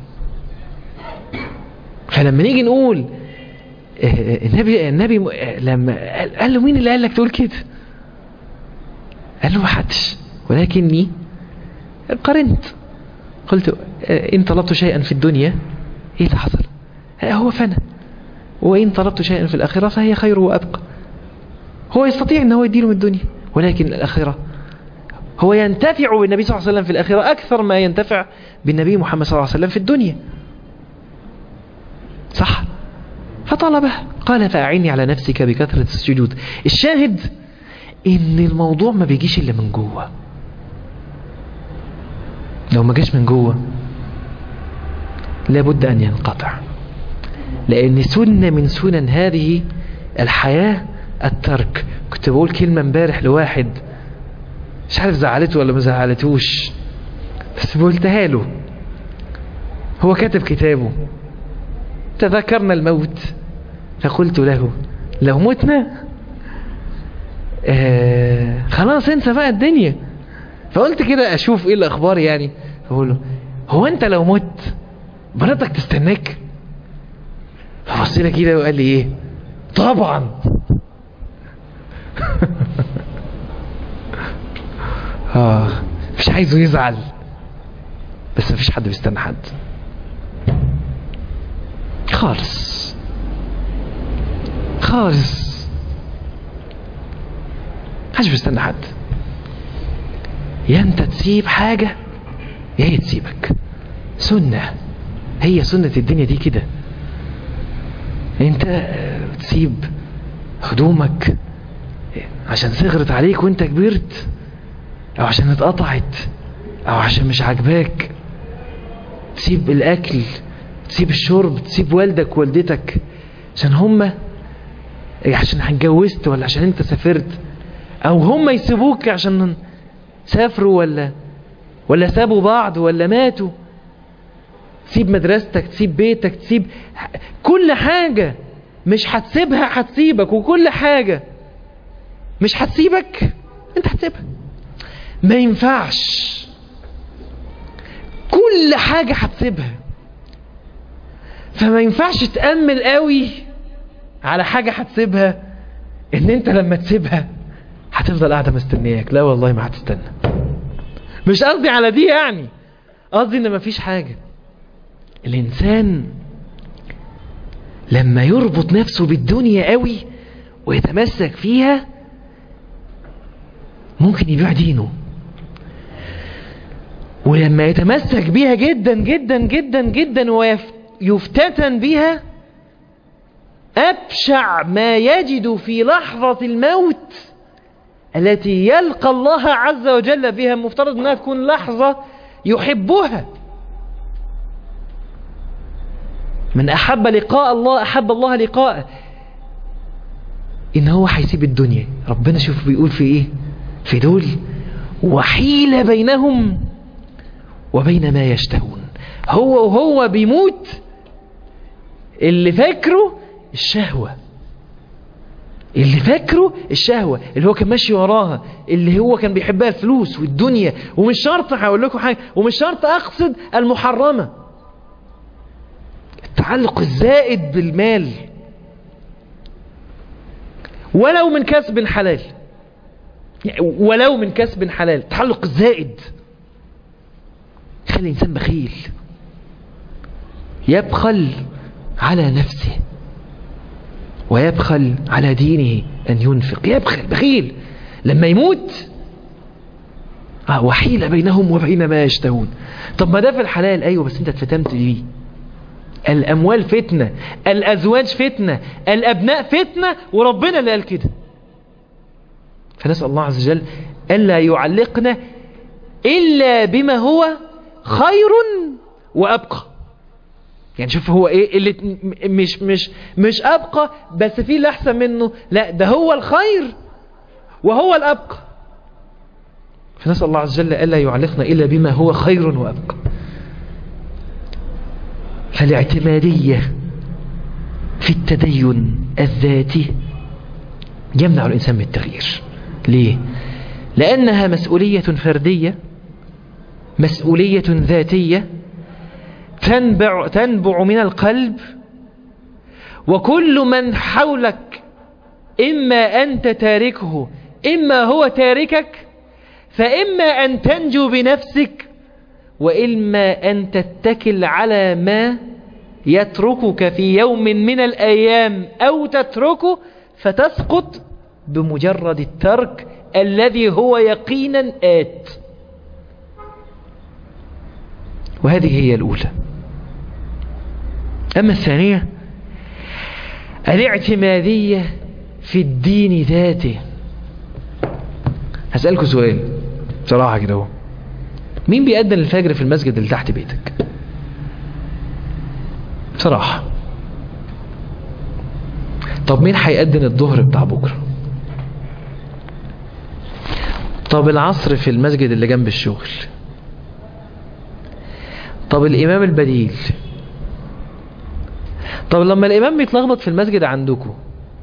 فلما نيجي نقول النبي النبي لما قال له مين اللي قال لك تقول كده قال له ما حدش ولكني قرنت قلت إن طلبت شيئا في الدنيا إيه اللي حصل هو فنى وإن طلبت شيئا في الآخرة فهي خير وأبقى هو يستطيع أن هو يديله من الدنيا ولكن الآخرة هو ينتفع بالنبي صلى الله عليه وسلم في الآخرة أكثر ما ينتفع بالنبي محمد صلى الله عليه وسلم في الدنيا صح فطلبه قال فأعني على نفسك بكثرة السجود الشاهد ان الموضوع ما بيجيش الا من جوه لو ما جاش من جوه لابد ان ينقطع لان سنة من سنن هذه الحياة الترك كنت بقول كلمة امبارح لواحد مش عارف زعلته ولا ما زعلتوش بس قلتها له هو كاتب كتابه تذكرنا الموت فقلت له لو متنا آه خلاص انسى بقى الدنيا فقلت كده اشوف ايه الاخبار يعني فقول له هو انت لو مت مراتك تستناك فبص لي كده وقال لي ايه طبعا اه مش عايزه يزعل بس مفيش حد بيستنى حد خالص خالص محدش بيستنى حد يا انت تسيب حاجة يا هي تسيبك سنة هي سنة الدنيا دي كده انت تسيب هدومك عشان صغرت عليك وانت كبرت او عشان اتقطعت او عشان مش عاجباك تسيب الاكل تسيب الشرب تسيب والدك والدتك عشان هما عشان اتجوزت ولا عشان انت سافرت او هما يسيبوك عشان سافروا ولا ولا سابوا بعض ولا ماتوا تسيب مدرستك تسيب بيتك تسيب كل حاجة مش هتسيبها هتسيبك وكل حاجة مش هتسيبك انت هتسيبها ما ينفعش كل حاجة هتسيبها فما ينفعش تأمل قوي على حاجة هتسيبها ان انت لما تسيبها هتفضل قاعدة مستنياك لا والله ما هتستنى مش قصدي على دي يعني قصدي ان مفيش حاجة الانسان لما يربط نفسه بالدنيا قوي ويتمسك فيها ممكن يبيع دينه ولما يتمسك بيها جدا جدا جدا جدا ويفتتن بيها أبشع ما يجد في لحظة الموت التي يلقى الله عز وجل بها مفترض أنها تكون لحظة يحبها من أحب لقاء الله أحب الله لقاءه إن هو هيسيب الدنيا ربنا شوف بيقول في إيه في دول وحيل بينهم وبين ما يشتهون هو وهو بيموت اللي فاكره الشهوة اللي فاكره الشهوة اللي هو كان ماشي وراها اللي هو كان بيحبها الفلوس والدنيا ومش شرط هقول لكم حاجة ومش شرط أقصد المحرمة التعلق الزائد بالمال ولو من كسب حلال ولو من كسب حلال التعلق الزائد خلي الإنسان بخيل يبخل على نفسه ويبخل على دينه أن ينفق يبخل بخيل لما يموت آه وحيل بينهم وبين ما يشتهون طب ما ده في الحلال أيوة بس أنت اتفتمت بيه الأموال فتنة الأزواج فتنة الأبناء فتنة وربنا اللي قال كده فنسأل الله عز وجل ألا يعلقنا إلا بما هو خير وأبقى يعني شوف هو ايه اللي مش مش مش ابقى بس في اللي احسن منه لا ده هو الخير وهو الابقى فنسال الله عز وجل الا يعلقنا الا بما هو خير وابقى فالاعتماديه في التدين الذاتي يمنع الانسان من التغيير ليه لانها مسؤوليه فرديه مسؤوليه ذاتيه تنبع, تنبع من القلب وكل من حولك إما أنت تاركه إما هو تاركك فإما أن تنجو بنفسك وإما أن تتكل على ما يتركك في يوم من الأيام أو تتركه فتسقط بمجرد الترك الذي هو يقينا آت وهذه هي الأولى أما الثانية الاعتمادية في الدين ذاته هسألكوا سؤال بصراحة كده هو مين بيأذن الفجر في المسجد اللي تحت بيتك بصراحة طب مين هيأذن الظهر بتاع بكرة طب العصر في المسجد اللي جنب الشغل طب الإمام البديل طب لما الإمام بيتلخبط في المسجد عندكم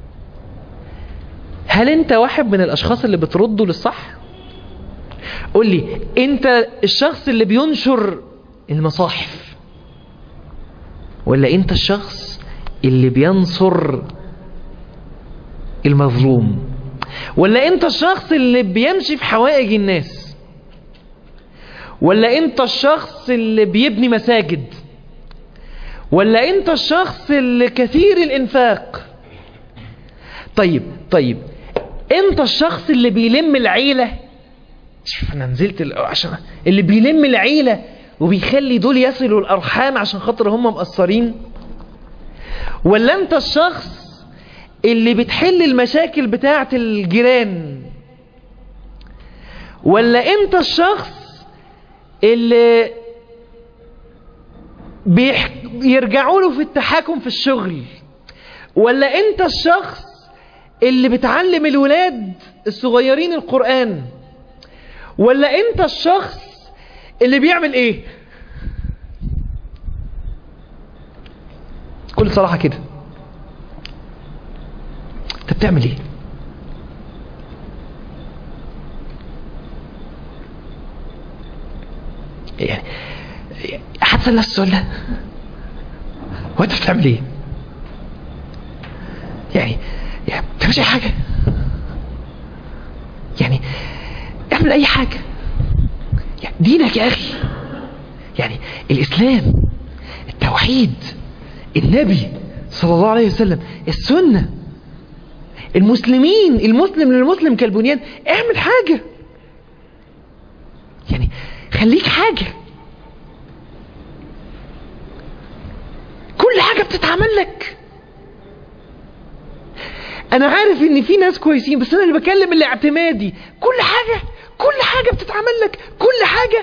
هل أنت واحد من الأشخاص اللي بتردوا للصح قول لي أنت الشخص اللي بينشر المصاحف ولا أنت الشخص اللي بينصر المظلوم ولا أنت الشخص اللي بيمشي في حوائج الناس ولا أنت الشخص اللي بيبني مساجد ولا انت الشخص اللي كثير الانفاق طيب طيب انت الشخص اللي بيلم العيلة شوف انا نزلت عشان اللي بيلم العيلة وبيخلي دول يصلوا الارحام عشان خاطر هم مقصرين ولا انت الشخص اللي بتحل المشاكل بتاعة الجيران ولا انت الشخص اللي بيح... يرجعوا له في التحاكم في الشغل ولا انت الشخص اللي بتعلم الولاد الصغيرين القرآن ولا انت الشخص اللي بيعمل ايه كل صراحة كده انت بتعمل ايه يعني هتسأل نفس السؤال ده هو انت بتعمل ايه يعني يعني ما بتعملش اي حاجه يعني اعمل اي حاجه يعني دينك يا اخي يعني الاسلام التوحيد النبي صلى الله عليه وسلم السنه المسلمين المسلم للمسلم كالبنيان اعمل حاجه يعني خليك حاجه كل حاجه بتتعمل لك انا عارف ان في ناس كويسين بس انا اللي بكلم اللي اعتمادي كل حاجة كل حاجة بتتعمل لك كل حاجة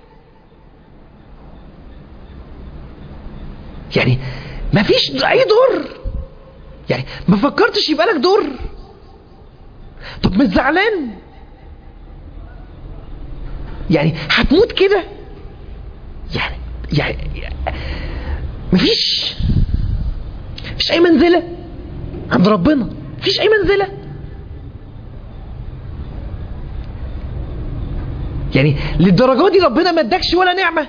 يعني ما فيش اي دور يعني ما فكرتش يبقى لك دور طب مش زعلان يعني هتموت كده يعني يعني مفيش مفيش اي منزله عند ربنا مفيش اي منزلة يعني للدرجة دي ربنا ما ادكش ولا نعمة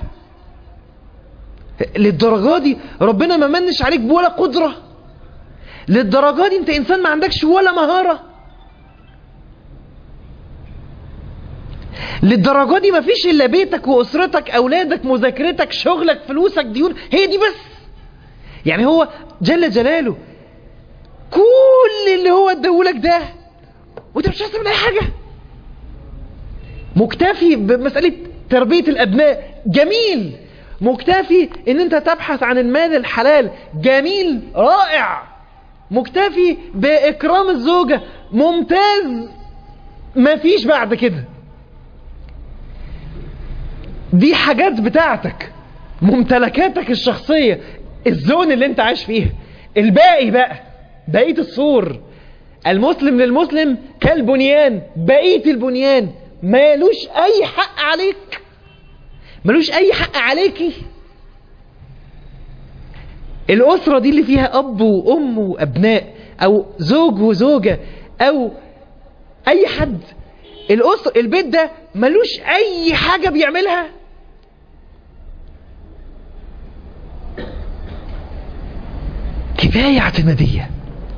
للدرجة دي ربنا ما منش عليك بولا قدرة للدرجة دي انت انسان ما عندكش ولا مهارة للدرجة دي ما فيش الا بيتك واسرتك اولادك مذاكرتك شغلك فلوسك ديون هي دي بس يعني هو جل جلاله كل اللي هو اداهولك ده وانت مش حاسس من اي حاجه مكتفي بمساله تربيه الابناء جميل مكتفي ان انت تبحث عن المال الحلال جميل رائع مكتفي باكرام الزوجه ممتاز مفيش بعد كده دي حاجات بتاعتك ممتلكاتك الشخصيه الزون اللي انت عايش فيها الباقي بقى بقية السور المسلم للمسلم كالبنيان بقية البنيان مالوش اي حق عليك ملوش اي حق عليكي الاسرة دي اللي فيها اب وام وابناء او زوج وزوجة او اي حد الاسر البيت ده ملوش اي حاجة بيعملها كفاية اعتمادية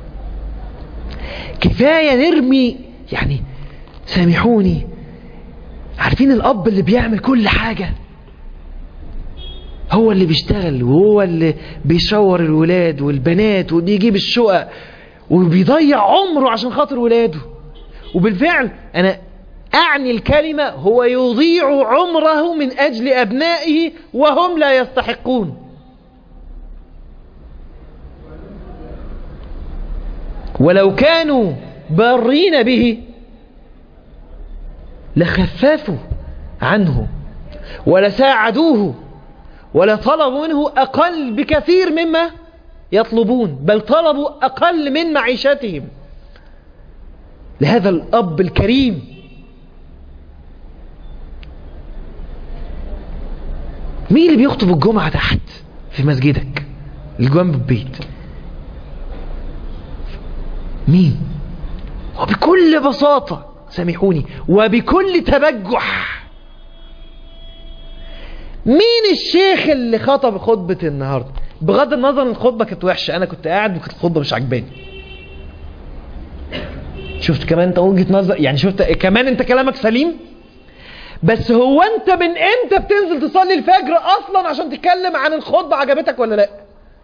كفاية نرمي يعني سامحوني عارفين الأب اللي بيعمل كل حاجة هو اللي بيشتغل وهو اللي بيشور الولاد والبنات وبيجيب الشقق وبيضيع عمره عشان خاطر ولاده وبالفعل أنا أعني الكلمة هو يضيع عمره من أجل أبنائه وهم لا يستحقون ولو كانوا بارين به لخففوا عنه ولساعدوه ولطلبوا منه أقل بكثير مما يطلبون بل طلبوا أقل من معيشتهم لهذا الأب الكريم مين اللي بيخطب الجمعة تحت في مسجدك اللي جنب البيت مين وبكل بساطة سامحوني وبكل تبجح مين الشيخ اللي خطب خطبة النهاردة بغض النظر ان الخطبة كانت وحشة انا كنت قاعد وكانت الخطبة مش عجباني شفت كمان انت وجهة نظر يعني شفت كمان انت كلامك سليم بس هو انت من امتى بتنزل تصلي الفجر اصلا عشان تتكلم عن الخطبة عجبتك ولا لا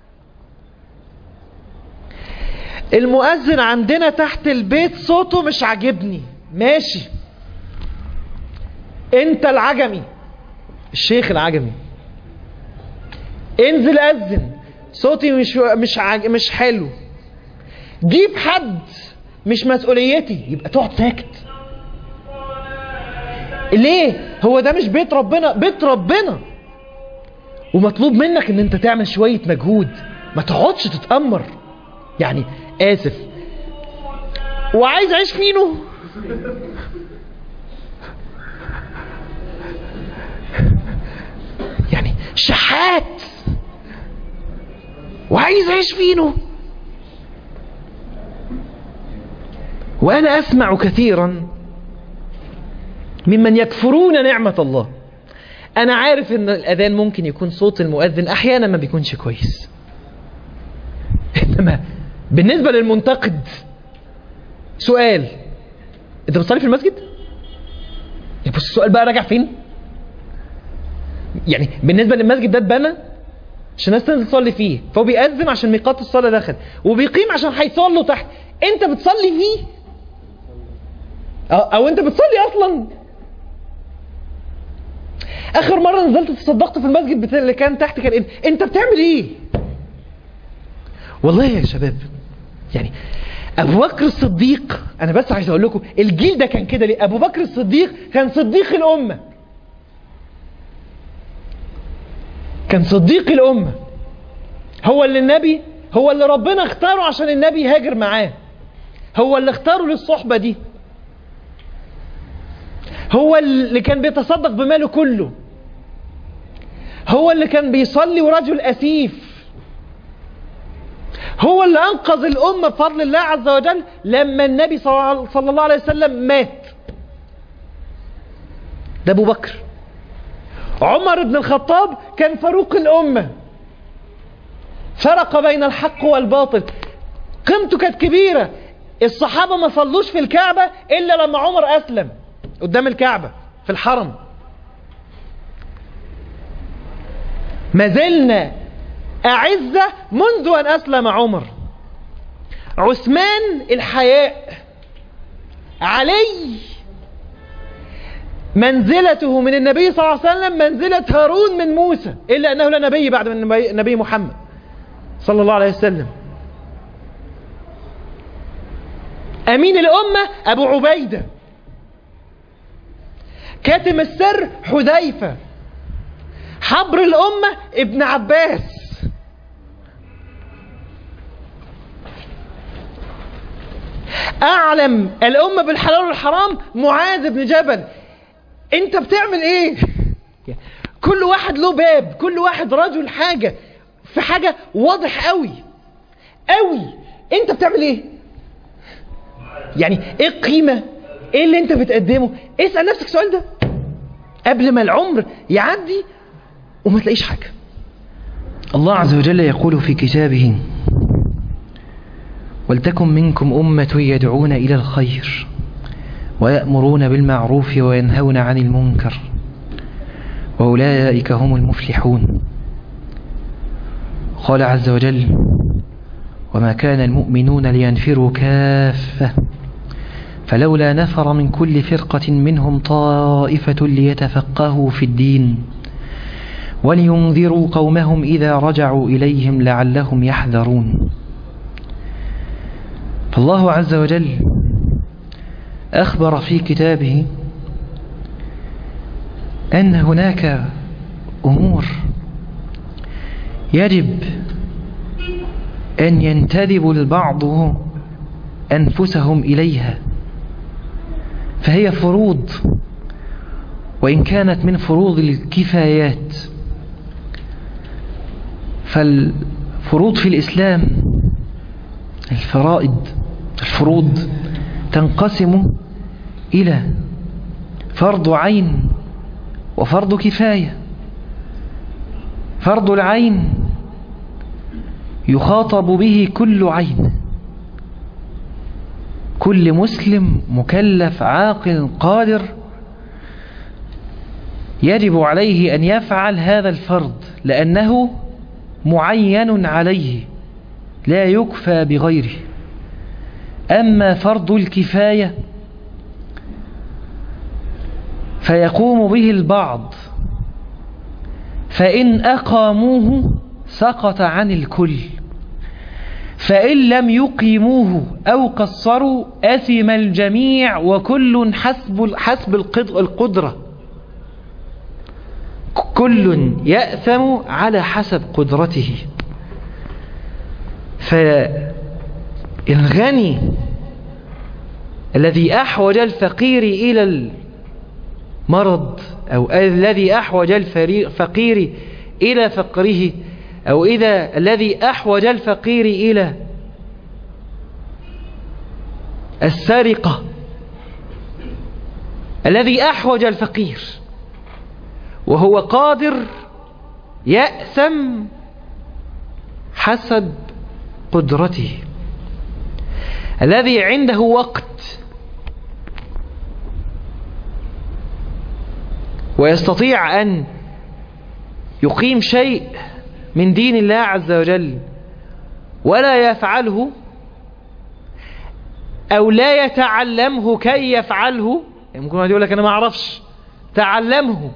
المؤذن عندنا تحت البيت صوته مش عاجبني ماشي انت العجمي الشيخ العجمي انزل اذن صوتي مش مش عج... مش حلو جيب حد مش مسؤوليتي يبقى تقعد ساكت ليه هو ده مش بيت ربنا بيت ربنا ومطلوب منك ان انت تعمل شوية مجهود ما تقعدش تتأمر يعني آسف وعايز اعيش فينه يعني شحات وعايز اعيش فينه وانا اسمع كثيرا ممن يكفرون نعمة الله انا عارف ان الاذان ممكن يكون صوت المؤذن احيانا ما بيكونش كويس انما بالنسبة للمنتقد سؤال انت بتصلي في المسجد بص السؤال بقى راجع فين يعني بالنسبة للمسجد ده اتبنى عشان الناس تنزل تصلي فيه فهو بيأذن عشان ميقات الصلاة دخل وبيقيم عشان هيصلوا تحت انت بتصلي فيه او, أو انت بتصلي اصلا اخر مرة نزلت تصدقت في المسجد بتاع اللي كان تحت كان إيه؟ انت بتعمل ايه والله يا شباب يعني ابو بكر الصديق انا بس عايز اقول لكم الجيل ده كان كده ليه ابو بكر الصديق كان صديق الامه كان صديق الامه هو اللي النبي هو اللي ربنا اختاره عشان النبي يهاجر معاه هو اللي اختاره للصحبه دي هو اللي كان بيتصدق بماله كله هو اللي كان بيصلي ورجل اسيف هو اللي أنقذ الأمة بفضل الله عز وجل لما النبي صلى الله عليه وسلم مات ده أبو بكر عمر بن الخطاب كان فاروق الأمة فرق بين الحق والباطل قيمته كانت كبيرة الصحابة ما صلوش في الكعبة إلا لما عمر أسلم قدام الكعبة في الحرم ما زلنا أعزة منذ أن أسلم عمر عثمان الحياء علي منزلته من النبي صلى الله عليه وسلم منزلة هارون من موسى إلا أنه لا نبي بعد من النبي محمد صلى الله عليه وسلم أمين الأمة أبو عبيدة كاتم السر حذيفة حبر الأمة ابن عباس أعلم الأمة بالحلال والحرام معاذ بن جبل أنت بتعمل إيه كل واحد له باب كل واحد رجل حاجة في حاجة واضح قوي قوي أنت بتعمل إيه يعني إيه القيمة إيه اللي أنت بتقدمه اسأل نفسك السؤال ده قبل ما العمر يعدي وما تلاقيش حاجة الله عز وجل يقول في كتابه ولتكن منكم أمة يدعون إلى الخير ويأمرون بالمعروف وينهون عن المنكر وأولئك هم المفلحون قال عز وجل وما كان المؤمنون لينفروا كافة فلولا نفر من كل فرقة منهم طائفة ليتفقهوا في الدين ولينذروا قومهم إذا رجعوا إليهم لعلهم يحذرون فالله عز وجل أخبر في كتابه أن هناك أمور يجب أن ينتدب البعض أنفسهم إليها فهي فروض وإن كانت من فروض الكفايات فالفروض في الإسلام الفرائض الفروض تنقسم إلى فرض عين وفرض كفاية فرض العين يخاطب به كل عين كل مسلم مكلف عاقل قادر يجب عليه أن يفعل هذا الفرض لأنه معين عليه لا يكفى بغيره أما فرض الكفاية فيقوم به البعض فإن أقاموه سقط عن الكل فإن لم يقيموه أو قصروا أثم الجميع وكل حسب حسب القدرة كل يأثم على حسب قدرته فالغني الذي أحوج الفقير إلى المرض أو الذي أحوج الفقير إلى فقره أو إذا الذي أحوج الفقير إلى السرقة الذي أحوج الفقير وهو قادر يأثم حسب قدرته الذي عنده وقت ويستطيع أن يقيم شيء من دين الله عز وجل ولا يفعله أو لا يتعلمه كي يفعله ممكن واحد يقول لك أنا ما أعرفش تعلمه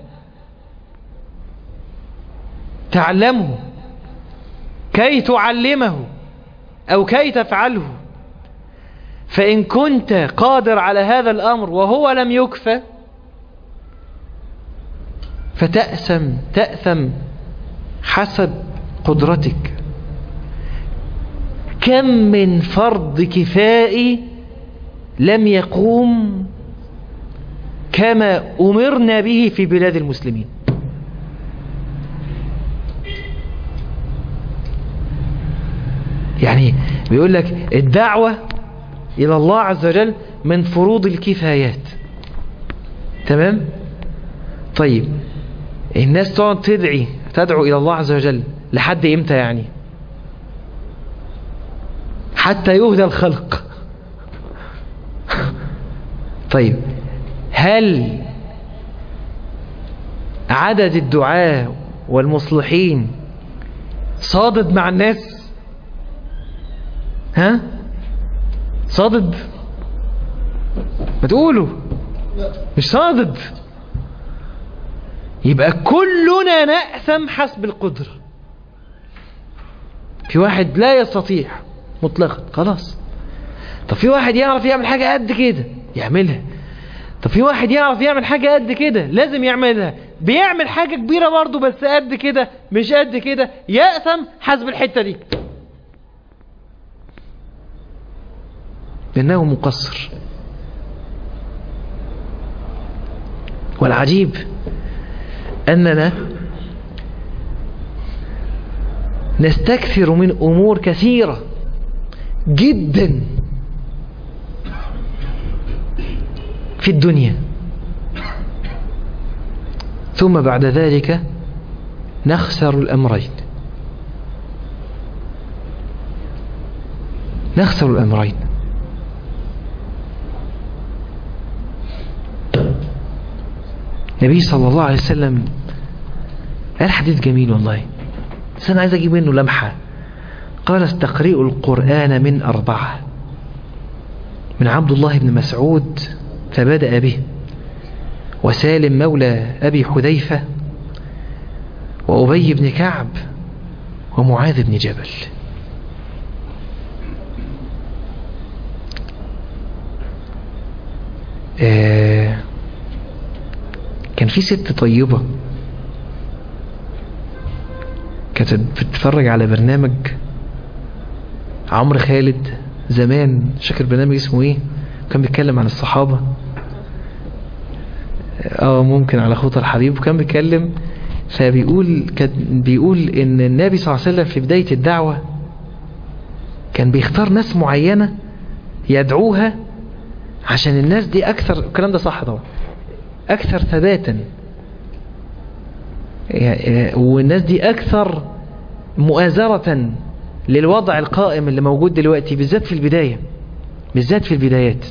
تعلمه كي تعلمه أو كي تفعله فإن كنت قادر على هذا الأمر وهو لم يكفى فتأثم تأثم حسب قدرتك كم من فرض كفائي لم يقوم كما أمرنا به في بلاد المسلمين يعني بيقول لك الدعوة إلى الله عز وجل من فروض الكفايات تمام طيب الناس تقعد تدعي تدعو إلى الله عز وجل لحد إمتى يعني حتى يهدى الخلق طيب هل عدد الدعاء والمصلحين صادد مع الناس ها صادد ما تقولوا مش صادد يبقى كلنا نأثم حسب القدرة في واحد لا يستطيع مطلقا خلاص طب في واحد يعرف يعمل حاجة قد كده يعملها طب في واحد يعرف يعمل حاجة قد كده لازم يعملها بيعمل حاجة كبيرة برضه بس قد كده مش قد كده يأثم حسب الحتة دي لأنه مقصر والعجيب أننا نستكثر من أمور كثيرة جدا في الدنيا ثم بعد ذلك نخسر الأمرين نخسر الأمرين النبي صلى الله عليه وسلم قال حديث جميل والله بس أنا عايز أجيب منه لمحة قال استقرئوا القرآن من أربعة من عبد الله بن مسعود فبدأ به وسالم مولى أبي حذيفة وأبي بن كعب ومعاذ بن جبل آه كان في ست طيبة كانت بتتفرج على برنامج عمرو خالد زمان مش فاكر برنامج اسمه ايه كان بيتكلم عن الصحابة اه ممكن على خطى الحبيب وكان بيتكلم فبيقول كان بيقول ان النبي صلى الله عليه وسلم في بداية الدعوة كان بيختار ناس معينة يدعوها عشان الناس دي اكثر الكلام ده صح طبعا اكثر ثباتا والناس دي اكثر مؤازرة للوضع القائم اللي موجود دلوقتي بالذات في البداية بالذات في البدايات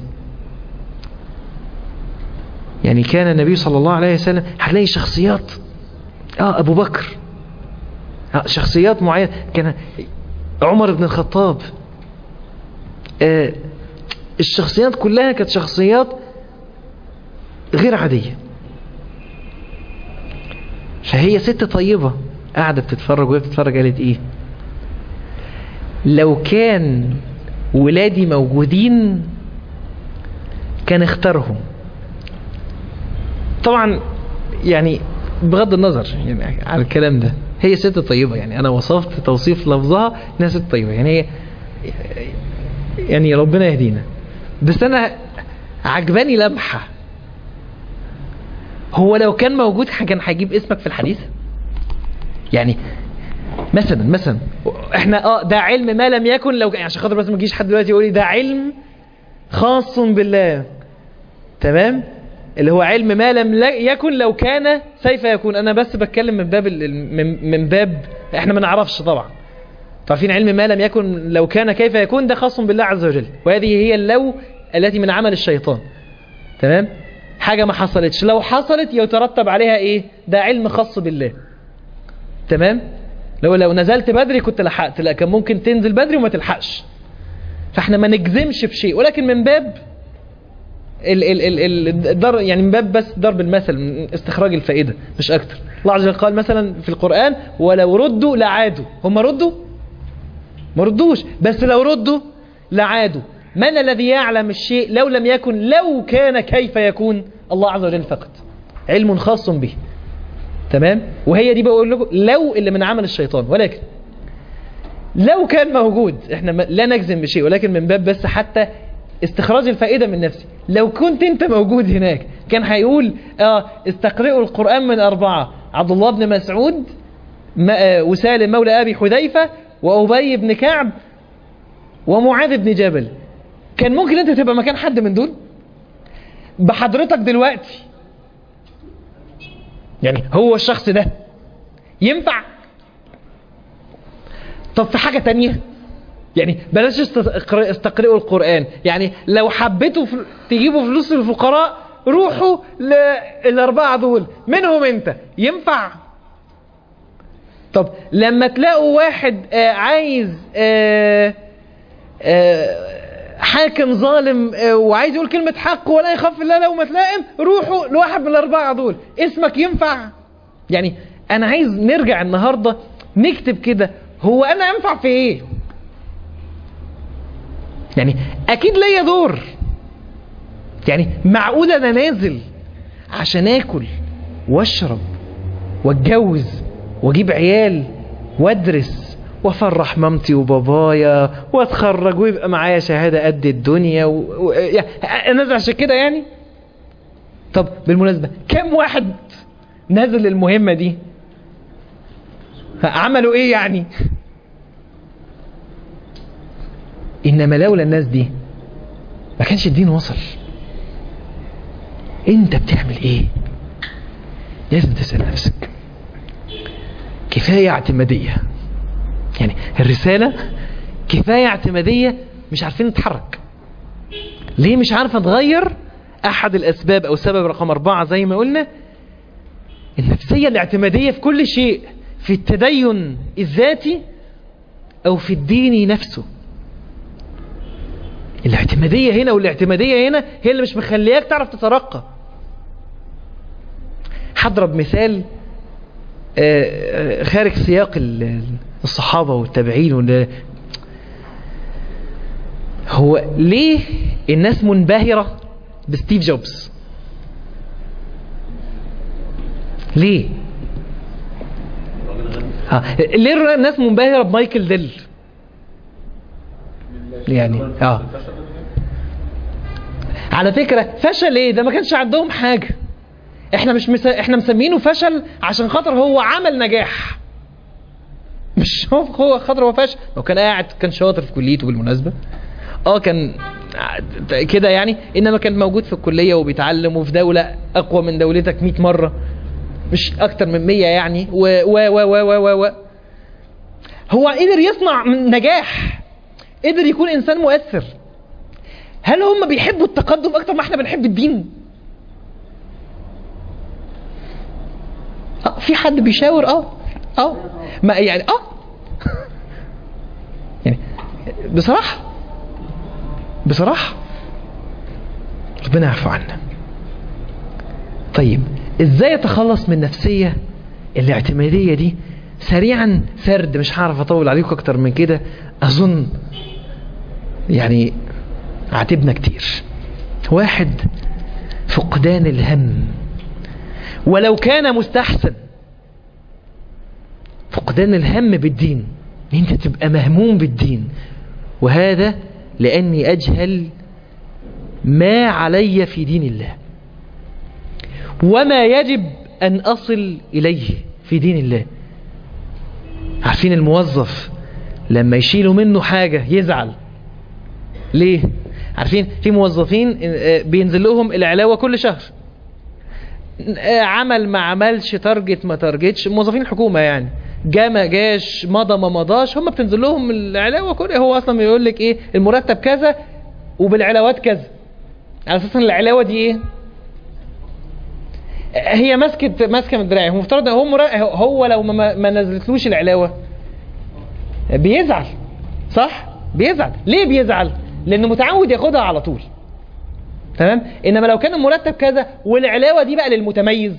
يعني كان النبي صلى الله عليه وسلم هتلاقي شخصيات اه ابو بكر آه شخصيات معينة كان عمر بن الخطاب آه الشخصيات كلها كانت شخصيات غير عادية فهي ست طيبة قاعدة بتتفرج وهي بتتفرج قالت ايه لو كان ولادي موجودين كان اختارهم طبعا يعني بغض النظر يعني على الكلام ده هي ست طيبة يعني أنا وصفت توصيف لفظها إنها ست طيبة يعني هي يعني ربنا يهدينا بس أنا عجباني لمحة هو لو كان موجود كان هيجيب اسمك في الحديث يعني مثلا مثلا احنا اه ده علم ما لم يكن لو يعني عشان خاطر بس ما يجيش حد دلوقتي يقول لي ده علم خاص بالله تمام اللي هو علم ما لم لا- يكن لو كان كيف يكون انا بس بتكلم من باب ال- ال- من, من باب احنا ما نعرفش طبعا عارفين علم ما لم يكن لو كان كيف يكون ده خاص بالله عز وجل وهذه هي اللو التي من عمل الشيطان تمام حاجة ما حصلتش لو حصلت يترتب عليها ايه ده علم خاص بالله تمام لو لو نزلت بدري كنت لحقت لا كان ممكن تنزل بدري وما تلحقش فاحنا ما نجزمش بشيء ولكن من باب ال ال ال ال الدر يعني من باب بس ضرب المثل من استخراج الفائدة مش أكتر الله عز وجل قال مثلا في القرآن ولو ردوا لعادوا هم ردوا ما ردوش بس لو ردوا لعادوا من الذي يعلم الشيء لو لم يكن لو كان كيف يكون الله عز وجل فقط علم خاص به تمام وهي دي بقول لكم لو اللي من عمل الشيطان ولكن لو كان موجود احنا ما- لا نجزم بشيء ولكن من باب بس حتى استخراج الفائدة من نفسي لو كنت انت موجود هناك كان هيقول اه استقرئوا القرآن من أربعة عبد الله بن مسعود ما- آه، وسالم مولى أبي حذيفة وأبي بن كعب ومعاذ بن جبل كان ممكن انت تبقى مكان حد من دول بحضرتك دلوقتي يعني هو الشخص ده ينفع طب في حاجة تانية يعني بلاش استقر- استقرئوا القرآن يعني لو حبيتوا فل... تجيبوا فلوس للفقراء روحوا للأربعة دول منهم انت ينفع طب لما تلاقوا واحد آه عايز آه آه حاكم ظالم آه وعايز يقول كلمة حق ولا يخاف الله لو ما تلائم روحوا لواحد من الأربعة دول اسمك ينفع يعني أنا عايز نرجع النهاردة نكتب كده هو أنا أنفع في إيه يعني أكيد ليا دور يعني معقول أنا نازل عشان آكل واشرب واتجوز واجيب عيال وادرس وافرح مامتي وبابايا واتخرج ويبقى معايا شهاده قد الدنيا و... و... يعني نازل عشان كده يعني طب بالمناسبه كم واحد نازل المهمه دي عملوا ايه يعني انما لولا الناس دي ما كانش الدين وصل انت بتعمل ايه لازم تسال نفسك كفاية اعتمادية يعني الرسالة كفاية اعتمادية مش عارفين نتحرك ليه مش عارفة نغير أحد الأسباب أو سبب رقم أربعة زي ما قلنا النفسية الاعتمادية في كل شيء في التدين الذاتي أو في الدين نفسه الاعتمادية هنا والاعتمادية هنا هي اللي مش مخلياك تعرف تترقى هضرب مثال خارج سياق الصحابة والتابعين وال... هو ليه الناس منبهرة بستيف جوبز ليه ها. ليه الناس منبهرة بمايكل ديل يعني اه على فكرة فشل ايه ده ما كانش عندهم حاجة احنا مش مس... احنا مسمينه فشل عشان خاطر هو عمل نجاح مش هو هو خاطر هو فشل لو كان قاعد كان شاطر في كليته بالمناسبة اه كان كده يعني انما كان موجود في الكلية وبيتعلم وفي دولة اقوى من دولتك 100 مرة مش اكتر من 100 يعني و و و و و و هو قدر يصنع من نجاح قدر يكون انسان مؤثر هل هم بيحبوا التقدم اكتر ما احنا بنحب الدين اه في حد بيشاور اه اه ما يعني اه يعني بصراحة بصراحة ربنا يعفو عنا طيب ازاي اتخلص من النفسية الاعتمادية دي سريعا سرد مش هعرف اطول عليكم اكتر من كده اظن يعني عاتبنا كتير واحد فقدان الهم ولو كان مستحسن فقدان الهم بالدين ان انت تبقى مهموم بالدين وهذا لاني اجهل ما علي في دين الله وما يجب ان اصل اليه في دين الله عارفين الموظف لما يشيلوا منه حاجة يزعل ليه عارفين في موظفين آه، بينزل لهم العلاوة كل شهر آه، عمل ما عملش تارجت ما تارجتش موظفين الحكومة يعني جا ما جاش مضى ما مضاش هم بتنزل لهم العلاوة كل هو اصلا بيقول لك ايه المرتب كذا وبالعلاوات كذا على اساس ان العلاوة دي ايه هي ماسكه ماسكه من دراعي هو مفترض هو مرا... هو لو ما, ما نزلتلوش العلاوه بيزعل صح بيزعل ليه بيزعل لانه متعود ياخدها على طول تمام انما لو كان المرتب كذا والعلاوه دي بقى للمتميز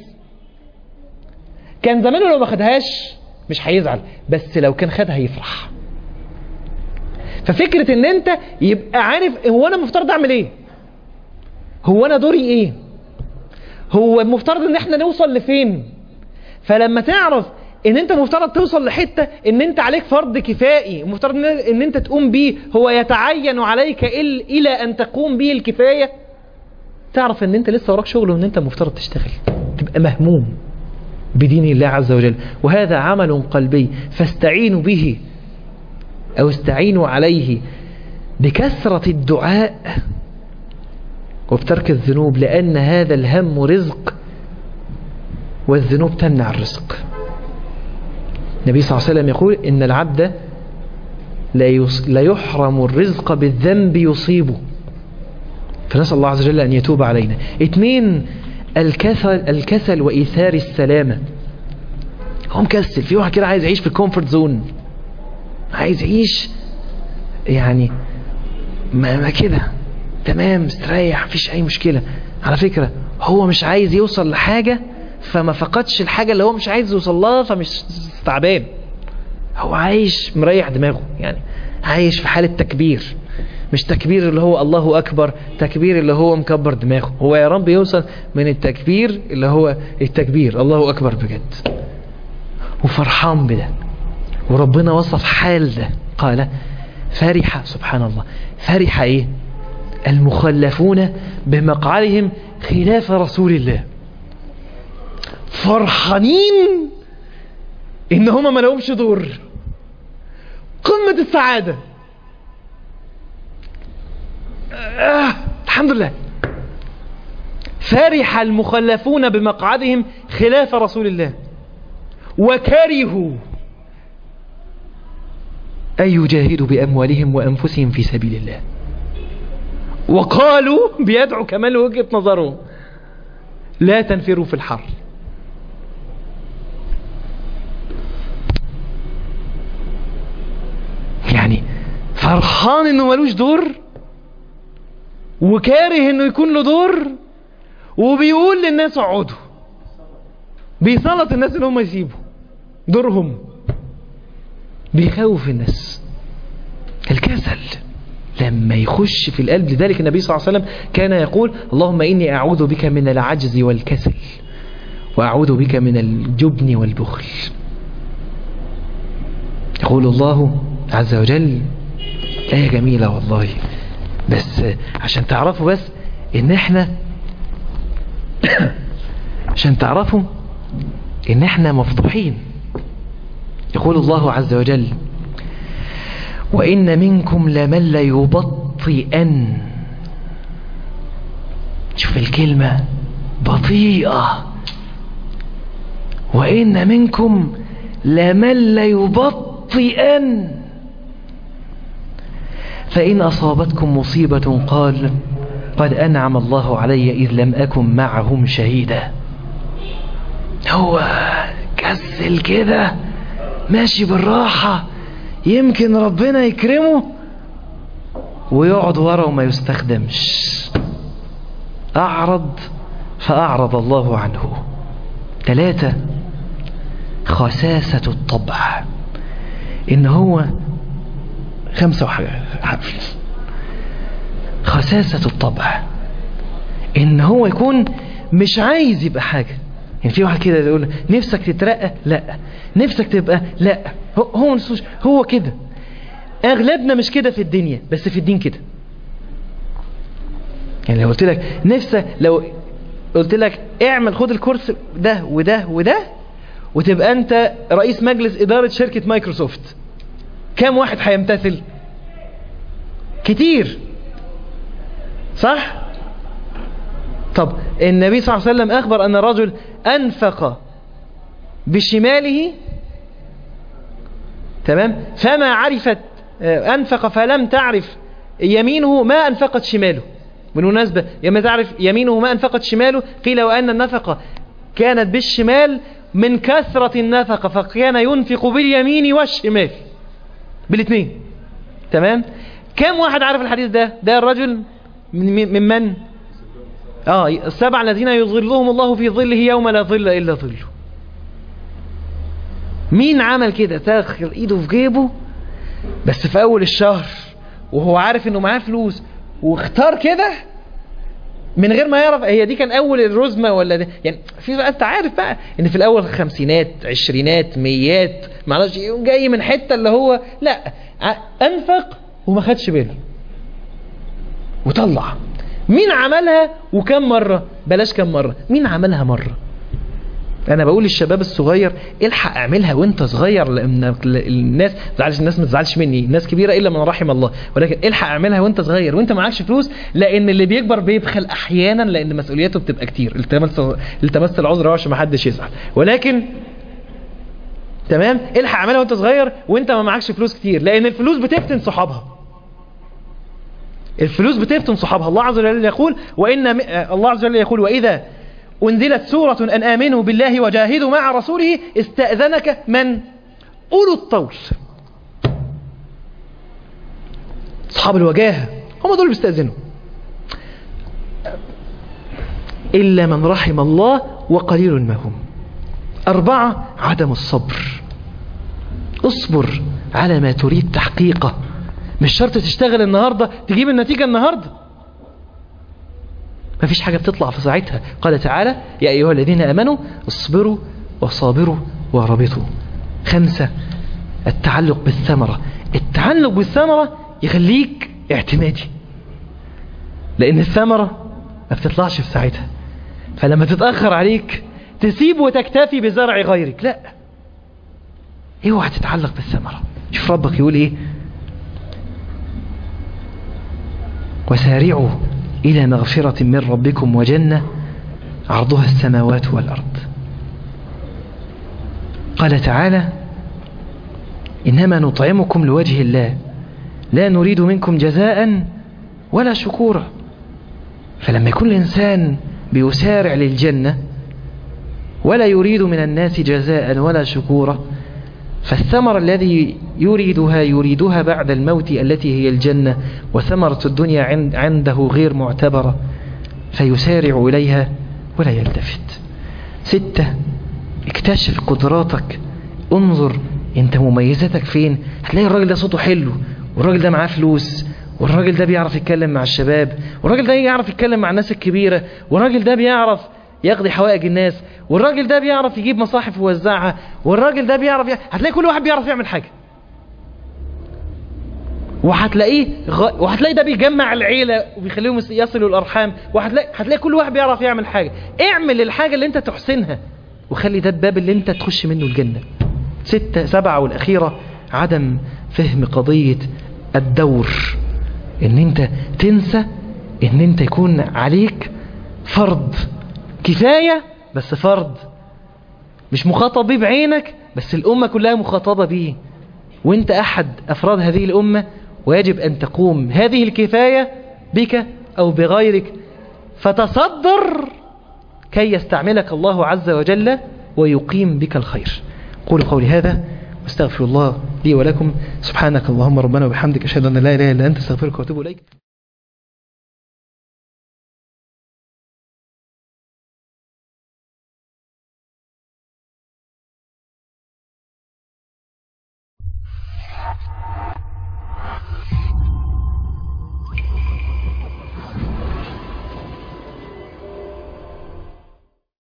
كان زمانه لو ما خدهاش مش هيزعل بس لو كان خدها يفرح ففكره ان انت يبقى عارف هو انا المفترض اعمل ايه هو انا دوري ايه هو المفترض ان احنا نوصل لفين فلما تعرف ان انت مفترض توصل لحتة ان انت عليك فرض كفائي المفترض ان إن انت تقوم بيه هو يتعين عليك إل الى ان تقوم به الكفاية تعرف ان انت لسه وراك شغل وان انت مفترض تشتغل تبقى مهموم بدين الله عز وجل وهذا عمل قلبي فاستعينوا به او استعينوا عليه بكثرة الدعاء وبترك الذنوب لأن هذا الهم رزق والذنوب تمنع الرزق النبي صلى الله عليه وسلم يقول إن العبد لا, يص... لا يحرم الرزق بالذنب يصيبه فنسأل الله عز وجل أن يتوب علينا اثنين الكسل, الكسل وإيثار السلامة هو مكسل في واحد كده عايز يعيش في الكومفورت زون عايز يعيش يعني ما, ما كده تمام مستريح مفيش اي مشكلة على فكرة هو مش عايز يوصل لحاجة فما فقدش الحاجة اللي هو مش عايز يوصل لها فمش تعبان هو عايش مريح دماغه يعني عايش في حالة تكبير مش تكبير اللي هو الله أكبر تكبير اللي هو مكبر دماغه هو يا رب يوصل من التكبير اللي هو التكبير الله أكبر بجد وفرحان بده وربنا وصف حال ده قال فرح سبحان الله فرح ايه المخلفون بمقعدهم خلاف رسول الله فرحانين ان هم ما لهمش دور قمة السعادة آه الحمد لله فرح المخلفون بمقعدهم خلاف رسول الله وكرهوا أن يجاهدوا بأموالهم وأنفسهم في سبيل الله وقالوا بيدعوا كمان وجهة نظرهم لا تنفروا في الحر يعني فرحان انه ملوش دور وكاره انه يكون له دور وبيقول للناس اقعدوا بيسلط الناس ان هم يسيبوا دورهم بيخوف الناس الكسل لما يخش في القلب لذلك النبي صلى الله عليه وسلم كان يقول اللهم إني أعوذ بك من العجز والكسل وأعوذ بك من الجبن والبخل يقول الله عز وجل آية جميلة والله بس عشان تعرفوا بس ان احنا عشان تعرفوا ان احنا مفضوحين يقول الله عز وجل وإن منكم لمن ليبطئن شوف الكلمة بطيئة وإن منكم لمن ليبطئن فإن أصابتكم مصيبة قال قد أنعم الله علي إذ لم أكن معهم شهيدا هو كسل كده ماشي بالراحة يمكن ربنا يكرمه ويقعد ورا وما يستخدمش أعرض فأعرض الله عنه ثلاثة خساسة الطبع إن هو خمسة وحاجة خساسة الطبع إن هو يكون مش عايز يبقى حاجة يعني في واحد كده يقول نفسك تترقى لا نفسك تبقى لا هو هو, نسوش- هو كده اغلبنا مش كده في الدنيا بس في الدين كده يعني لو قلت لك نفسك لو قلت لك اعمل خد الكورس ده وده وده وتبقى انت رئيس مجلس ادارة شركة مايكروسوفت كم واحد هيمتثل كتير صح طب النبي صلى الله عليه وسلم اخبر ان الرجل انفق بشماله تمام فما عرفت آه، انفق فلم تعرف يمينه ما انفقت شماله بالمناسبة لما تعرف يمينه ما انفقت شماله قيل وان النفقة كانت بالشمال من كثرة النفقة فكان ينفق باليمين والشمال بالاثنين تمام كم واحد عارف الحديث ده ده الرجل من من من اه السبع الذين يظلهم الله في ظله يوم لا ظل الا ظله مين عمل كده دخل ايده في جيبه بس في اول الشهر وهو عارف انه معاه فلوس واختار كده من غير ما يعرف هي دي كان اول الرزمه ولا ده يعني في بقى انت عارف بقى ان في الاول خمسينات عشرينات ميات معرفش ايه جاي من حته اللي هو لا ع- انفق وما خدش باله وطلع مين عملها وكم مره بلاش كم مره مين عملها مره انا بقول للشباب الصغير الحق اعملها وانت صغير لان الناس ما تزعلش الناس ما تزعلش مني ناس كبيره الا من رحم الله ولكن الحق اعملها وانت صغير وانت معكش فلوس لان اللي بيكبر بيبخل احيانا لان مسؤولياته بتبقى كتير التمس التمس العذر هو عشان ما حدش يزعل ولكن تمام الحق اعملها وانت صغير وانت ما معكش فلوس كتير لان الفلوس بتفتن صحابها الفلوس بتفتن صحابها الله عز وجل يقول وإن م- آه، الله عز وجل يقول وإذا أنزلت سورة أن آمنوا بالله وجاهدوا مع رسوله استأذنك من أولو الطول أصحاب الوجاهة هم دول بيستأذنوا إلا من رحم الله وقليل ما هم أربعة عدم الصبر اصبر على ما تريد تحقيقه مش شرط تشتغل النهاردة تجيب النتيجة النهاردة ما فيش حاجة بتطلع في ساعتها قال تعالى يا أيها الذين أمنوا اصبروا وصابروا ورابطوا خمسة التعلق بالثمرة التعلق بالثمرة يخليك اعتمادي لأن الثمرة ما بتطلعش في ساعتها فلما تتأخر عليك تسيب وتكتفي بزرع غيرك لا اوعى تتعلق بالثمرة شوف ربك يقول ايه وسارعوا إلى مغفرة من ربكم وجنة عرضها السماوات والأرض قال تعالى إنما نطعمكم لوجه الله لا نريد منكم جزاء ولا شكورا فلما يكون الإنسان بيسارع للجنة ولا يريد من الناس جزاء ولا شكورا فالثمر الذي يريدها يريدها بعد الموت التي هي الجنة وثمرة الدنيا عند عنده غير معتبرة فيسارع إليها ولا يلتفت ستة اكتشف قدراتك انظر انت مميزاتك فين هتلاقي الراجل ده صوته حلو والراجل ده معاه فلوس والراجل ده بيعرف يتكلم مع الشباب والراجل ده يعرف يتكلم مع الناس الكبيرة والراجل ده بيعرف يقضي حوائج الناس والراجل ده بيعرف يجيب مصاحف ويوزعها والراجل ده بيعرف ي... هتلاقي كل واحد بيعرف يعمل حاجة وهتلاقيه غ... وهتلاقي ده بيجمع العيلة وبيخليهم يس- يصلوا الأرحام وهتلاقي هتلاقي كل واحد بيعرف يعمل حاجة اعمل الحاجة اللي انت تحسنها وخلي ده الباب اللي انت تخش منه الجنة ستة سبعة والأخيرة عدم فهم قضية الدور ان انت تنسى ان انت يكون عليك فرض كفاية بس فرض مش مخاطب بيه بعينك بس الأمة كلها مخاطبة بيه وانت أحد أفراد هذه الأمة ويجب أن تقوم هذه الكفاية بك أو بغيرك فتصدر كي يستعملك الله عز وجل ويقيم بك الخير قولوا قولي هذا واستغفر الله لي ولكم سبحانك اللهم ربنا وبحمدك أشهد أن لا إله إلا أنت استغفرك وأتوب إليك